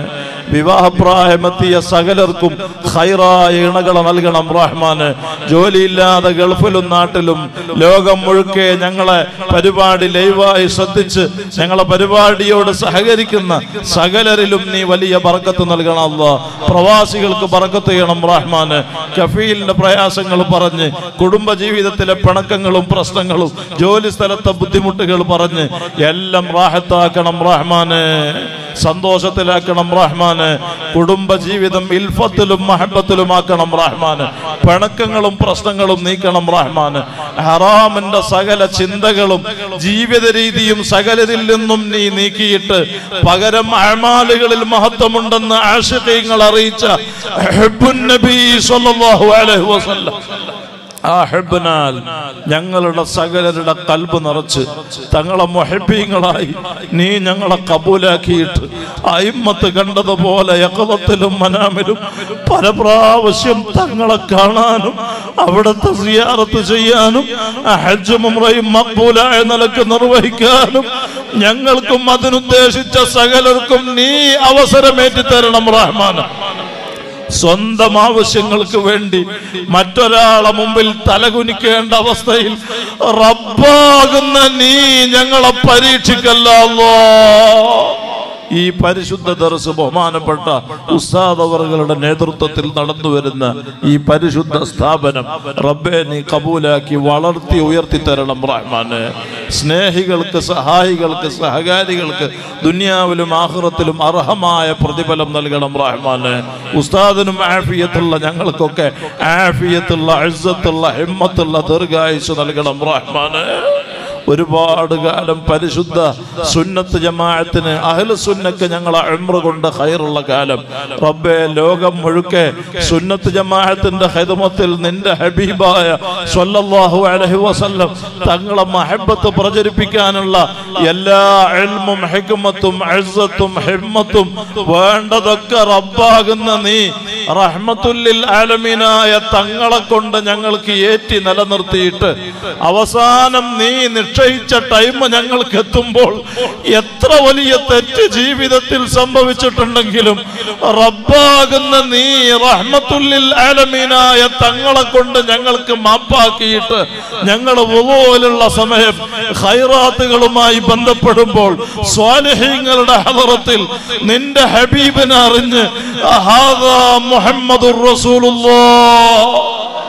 Speaker 1: വിവാഹപ്രായമെത്തിയ സകലർക്കും ഹൈറായ ഇണകളെ നൽകണം റഹ്മാന് ജോലിയില്ലാതെ ഗൾഫിലും നാട്ടിലും ലോകം മുഴുക്കെ ഞങ്ങളെ പരിപാടി ലൈവായി ശ്രദ്ധിച്ച് ഞങ്ങളെ പരിപാടിയോട് സഹകരിക്കുന്ന സകലരിലും നീ വലിയ ബർക്കത്ത് നൽകണം അല്ലാ പ്രവാസികൾക്ക് ബർക്കത്ത് ചെയ്യണം റഹ്മാന് കഫീലിന്റെ പ്രയാസങ്ങൾ പറഞ്ഞ് കുടുംബ ജീവിതത്തിലെ പിണക്കങ്ങളും പ്രശ്നങ്ങളും ജോലി സ്ഥലത്തെ ബുദ്ധിമുട്ടുകൾ പറഞ്ഞ് എല്ലാം റാഹത്താക്കണം റഹ്മാന് സന്തോഷത്തിലാക്കണം റഹ്മാന് കുടുംബ ജീവിതം ഇൽഫത്തിലും മഹബത്തിലുമാക്കണം റഹ്മാന് പിണക്കങ്ങളും പ്രശ്നങ്ങളും നീക്കണം റഹ്മാന് ഹറാമിന്റെ സകല ചിന്തകളും ജീവിത രീതിയും സകലരിൽ നിന്നും നീ നീക്കിയിട്ട് പകരം അമാലുകളിൽ മഹത്വമുണ്ടെന്ന് ആഷിഖീങ്ങൾ അറിയിച്ച ഹുബ്ബുൻ നബി സ്വല്ലല്ലാഹു അലൈഹി വസല്ലം ആ ഹെബനാൽ ഞങ്ങളുടെ സകലരുടെ കൽബ് നിറച്ച് തങ്ങളെ മൊഹബീങ്ങളായി നീ ഞങ്ങളെ കബൂലാക്കിയിട്ട് അയിമ്മത്ത് കണ്ടതുപോലെ യക്കവത്തിലും മനാമിലും പല പ്രാവശ്യം തങ്ങളെ കാണാനും അവിടുത്തെ സിയാറത്ത് ചെയ്യാനും ആ ഹജ്ജും ഉംറയും മക്ബൂലായ നിലക്ക് നിർവഹിക്കാനും ഞങ്ങൾക്കും അതിനുദ്ദേശിച്ച സകലർക്കും നീ അവസരമേറ്റി തരണം റഹ്മാൻ സ്വന്തം ആവശ്യങ്ങൾക്ക് വേണ്ടി മറ്റൊരാളെ മുമ്പിൽ തലകുനിക്കേണ്ട അവസ്ഥയിൽ റബ്ബാകുന്ന നീ ഞങ്ങളെ പരീക്ഷിക്കല്ലോ ഈ പരിശുദ്ധ ദർസ് ബഹുമാനപ്പെട്ട ഉസ്താദ് അവറുകളുടെ നേതൃത്വത്തിൽ നടന്നു വരുന്ന ഈ പരിശുദ്ധ സ്ഥാപനം റബ്ബെ നീ കബൂലാക്കി വളർത്തി ഉയർത്തി തരണം റഹ്മാന് സ്നേഹികൾക്ക് സഹായികൾക്ക് സഹകാരികൾക്ക് ദുനിയാവിലും ആഹ്റത്തിലും അർഹമായ പ്രതിഫലം നൽകണം റഹ്മാന് ഉസ്താദിനും ആഫിയത്തുള്ള ഞങ്ങൾക്കൊക്കെ ആഫിയത്തുള്ള അഴ്സത്തുള്ള ഹിമ്മത്തുള്ള ദീർഘായുസ് നൽകണം റഹ്മാന് ഒരുപാട് കാലം പരിശുദ്ധ സുന്നത്ത് ജമാഅത്തിന് അഹ്ല സുന്നക്ക് ഞങ്ങളെ അമ്ര കൊണ്ട് ഹൈറുള്ള കാലം റബ്ബെ ലോകം മുഴുക്കെ സുന്നത്ത് ജമാഅത്തിന്റെ ഹിദമത്തിൽ നിന്റെ ഹബീബായ സ്വല്ലല്ലാഹു അലൈഹി വസല്ലം തങ്ങളെ മഹബത്ത് പ്രചരിപ്പിക്കാനുള്ള എല്ലാ ഇൽമും ഹിക്മത്തും ഇസ്സത്തും ഹിമ്മത്തും വേണ്ടതൊക്കെ റബ്ബാകുന്ന നീ റഹ്മത്തുല്ലിൽ ആലമീനായ തങ്ങളെ കൊണ്ട് ഞങ്ങൾക്ക് ഏറ്റി നിലനിർത്തിയിട്ട് അവസാനം നീ നിശ്ചയിച്ച ടൈം ഞങ്ങൾക്ക് എത്തുമ്പോൾ എത്ര വലിയ തെറ്റ് ജീവിതത്തിൽ സംഭവിച്ചിട്ടുണ്ടെങ്കിലും റബ്ബാകുന്ന നീ റഹ്മത്തുല്ലിൽ ആലമീനായ തങ്ങളെ കൊണ്ട് ഞങ്ങൾക്ക് മാപ്പാക്കിയിട്ട് ഞങ്ങൾ പോലുള്ള സമയം ഖൈറാത്തുകളുമായി ബന്ധപ്പെടുമ്പോൾ സ്വാലിഹീങ്ങളുടെ ഹലറത്തിൽ നിന്റെ ഹബീബിനെ അറിഞ്ഞ് ഹാദാ മുഹമ്മദുർ റസൂലുള്ളാഹ്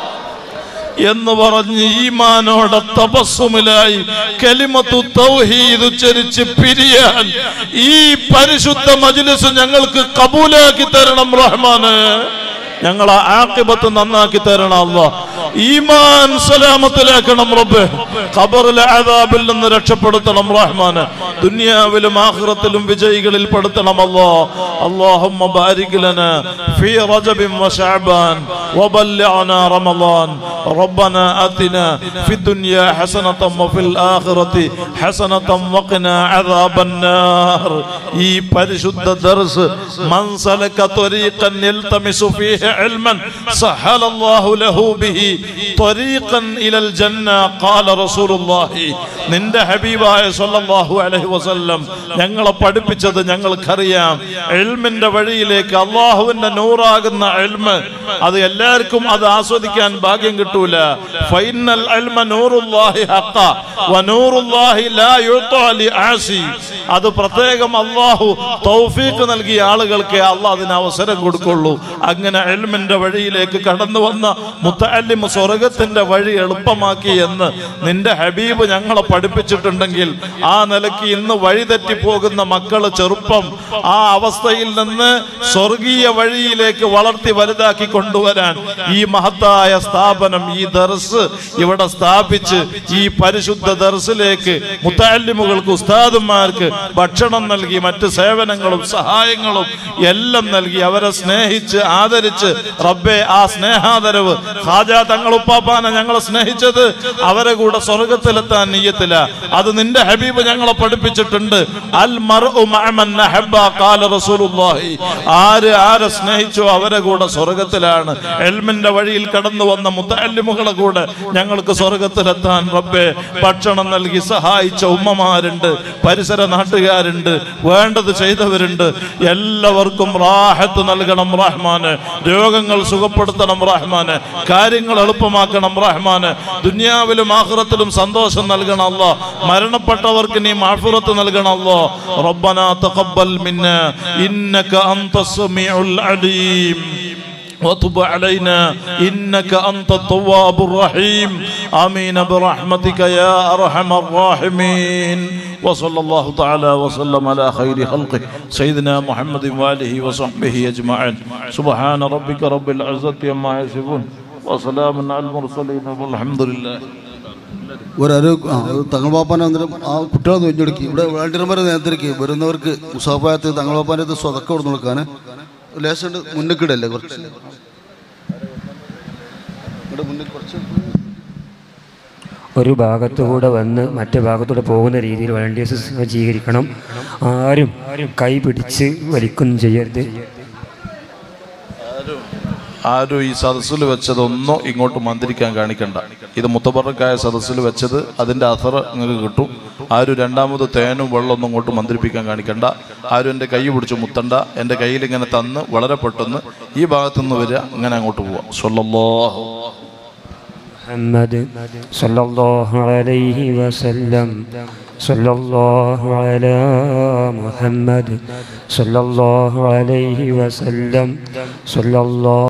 Speaker 1: എന്ന് പറഞ്ഞ് ഈമാനോടെ തപസ്സുമിലായി കലിമത്തു തൗഹീദ് ഉച്ചരിച്ച് പിരിയാൻ ഈ പരിശുദ്ധ മജ്ലിസ് ഞങ്ങൾക്ക് കബൂലാക്കി തരണം റഹ്മാന് ഞങ്ങളെ ആക്കിബത്ത് നന്നാക്കി തരണം അല്ല ഈമാൻ സലാമത്തിലാക്കണം റബ്ബ് ഖബറിലെ അദാബിൽ നിന്ന് രക്ഷപ്പെടുത്തണം റഹ്മാന് ദുനിയാവിലും ആഖിറത്തിലും വിജയികളിൽ പെടുത്തണം അല്ലാ اللهم بارك لنا في رجب وشعبان وبلغنا رمضان ربنا آتنا في الدنيا حسنة وفي الآخرة حسنة وقنا عذاب النار ഈ പരിശുദ്ധ ദർസ് من سلك طريقا يلتمس فيه علما سهل الله له به طريقا إلى الجنة قال رسول الله നിന്റെ ഹബീബായ സല്ലല്ലാഹു അലൈഹി വസല്ലം ഞങ്ങളെ പഠിപ്പിച്ചത് ഞങ്ങൾക്കറിയാം എൽമിന്റെ വഴിയിലേക്ക് അള്ളാഹുവിന്റെ നൂറാകുന്ന എൽമ് അത് എല്ലാവർക്കും അത് ആസ്വദിക്കാൻ ഭാഗ്യം കിട്ടൂല ഫൈനൽ എൽമ നൂറുല്ലാഹി ഹഖ വ നൂറുല്ലാഹി ലാ യുഅ്താ ലി ആസി അത് പ്രത്യേകം അള്ളാഹു തൗഫീഖ് നൽകിയ ആളുകൾക്ക് അള്ളാഹ് അതിന് അവസരം കൊടുക്കുള്ളൂ അങ്ങനെ എൽമിന്റെ വഴിയിലേക്ക് കടന്നു വന്ന മുത്തല്ലിം സ്വർഗത്തിന്റെ വഴി എളുപ്പമാക്കി എന്ന് നിന്റെ ഹബീബ് ഞങ്ങളെ പഠിപ്പിച്ചിട്ടുണ്ടെങ്കിൽ ആ നിലയ്ക്ക് ഇന്ന് വഴിതെറ്റി പോകുന്ന മക്കള് ചെറുപ്പം ആ അവസ്ഥയിൽ നിന്ന് സ്വർഗീയ വഴിയിലേക്ക് വളർത്തി വലുതാക്കി കൊണ്ടുവരാൻ ഈ മഹത്തായ സ്ഥാപനം ഈ ദർസ് ഇവിടെ സ്ഥാപിച്ച് ഈ പരിശുദ്ധ ദർസിലേക്ക് മുത്താലിമുകൾക്ക് ഉസ്താദുമാർക്ക് ഭക്ഷണം നൽകി മറ്റ് സേവനങ്ങളും സഹായങ്ങളും എല്ലാം നൽകി അവരെ സ്നേഹിച്ച് ആദരിച്ച് റബ്ബെ ആ സ്നേഹാദരവ് ഖാജാ തങ്ങൾ തങ്ങൾ ഉപ്പാപ്പാനെ ഞങ്ങളെ സ്നേഹിച്ചത് അവരെ കൂടെ സ്വർഗത്തിലെത്താൻ നീയത്തില്ല അത് നിന്റെ ഹബീബ് ഞങ്ങളെ പഠിപ്പിച്ചിട്ടുണ്ട് അൽ മർഉ മഅമൻ അഹബ്ബ ഖാല റസൂലുള്ളാഹി ആര് ആരെ സ്നേഹിച്ചോ അവരെ കൂടെ സ്വർഗത്തിലാണ് എൽമിന്റെ വഴിയിൽ കടന്നു വന്ന മുത്തല്ലിമുകളെ കൂടെ ഞങ്ങൾക്ക് സ്വർഗത്തിലെത്താൻ റബ്ബെ ഭക്ഷണം നൽകി സഹായിച്ച ഉമ്മമാരുണ്ട് പരിസര നാട്ടുകാരുണ്ട് വേണ്ടത് ചെയ്തവരുണ്ട് എല്ലാവർക്കും റാഹത്ത് നൽകണം റഹ്മാന് രോഗങ്ങൾ സുഖപ്പെടുത്തണം റഹ്മാന് കാര്യങ്ങൾ എളുപ്പമാക്കണം റഹ്മാന് ദുനിയാവിലും ആഖിറത്തിലും സന്തോഷം നൽകണം അല്ലോ മരണപ്പെട്ടവർക്ക് നീ മാഫിറത്ത് നൽകണം അല്ലോ റബ്ബന തഖബ്ബൽ മിന്ന ഇന്നക അൻത സമീഉൽ അലീം وتب علينا إنك أنت التواب الرحيم آمين برحمتك يا أرحم الراحمين وصلى الله تعالى وسلم على خير خلقه سيدنا محمد وآله وصحبه أجمعين سبحان ربك رب العزة عما يصفون وسلام على المرسلين والحمد لله
Speaker 2: ഒരൊരു ആ തങ്ങൾ പാപ്പാനെ അന്നേരം ആ കുട്ടികളെ നെഞ്ഞെടുക്കി ഇവിടെ വേണ്ടിരന്മാരെ നേരത്തിരിക്കും വരുന്നവർക്ക് മുസാഫായത്ത് തങ്ങൾ പാപ്പാൻ്റെ അടുത്ത് സ്വതക്ക കൊടുത്തു കൊടുക്കാൻ ലേശം മുന്നിക്കിടല്ലേ കുറച്ച് ഇവിടെ മുന്നിൽ കുറച്ച്
Speaker 3: ഒരു ഭാഗത്തുകൂടെ വന്ന് മറ്റേ ഭാഗത്തൂടെ പോകുന്ന രീതിയിൽ വളണ്ടിയേഴ്സ് സജ്ജീകരിക്കണം ആരും കൈ പിടിച്ച് വലിക്കൊന്നും ചെയ്യരുത്
Speaker 1: ആരും ഈ സദസ്സിൽ വെച്ചതൊന്നും ഇങ്ങോട്ട് മന്ത്രിക്കാൻ കാണിക്കണ്ട ഇത് മുത്തബറക്കായ സദസ്സിൽ വെച്ചത് അതിൻ്റെ അസർ നിങ്ങൾക്ക് കിട്ടും ആരും രണ്ടാമത് തേനും വെള്ളമൊന്നും ഇങ്ങോട്ട് മന്ത്രിപ്പിക്കാൻ കാണിക്കണ്ട ആരും എൻ്റെ കൈ പിടിച്ച് മുത്തണ്ട എൻ്റെ കയ്യിൽ ഇങ്ങനെ തന്ന് വളരെ പെട്ടെന്ന് ഈ ഭാഗത്തു നിന്ന് വരിക ഇങ്ങനെ അങ്ങോട്ട് പോവാം സ്വല്ലല്ലാഹു
Speaker 3: محمد صلى الله عليه وسلم صلى الله على محمد صلى الله عليه وسلم صلى الله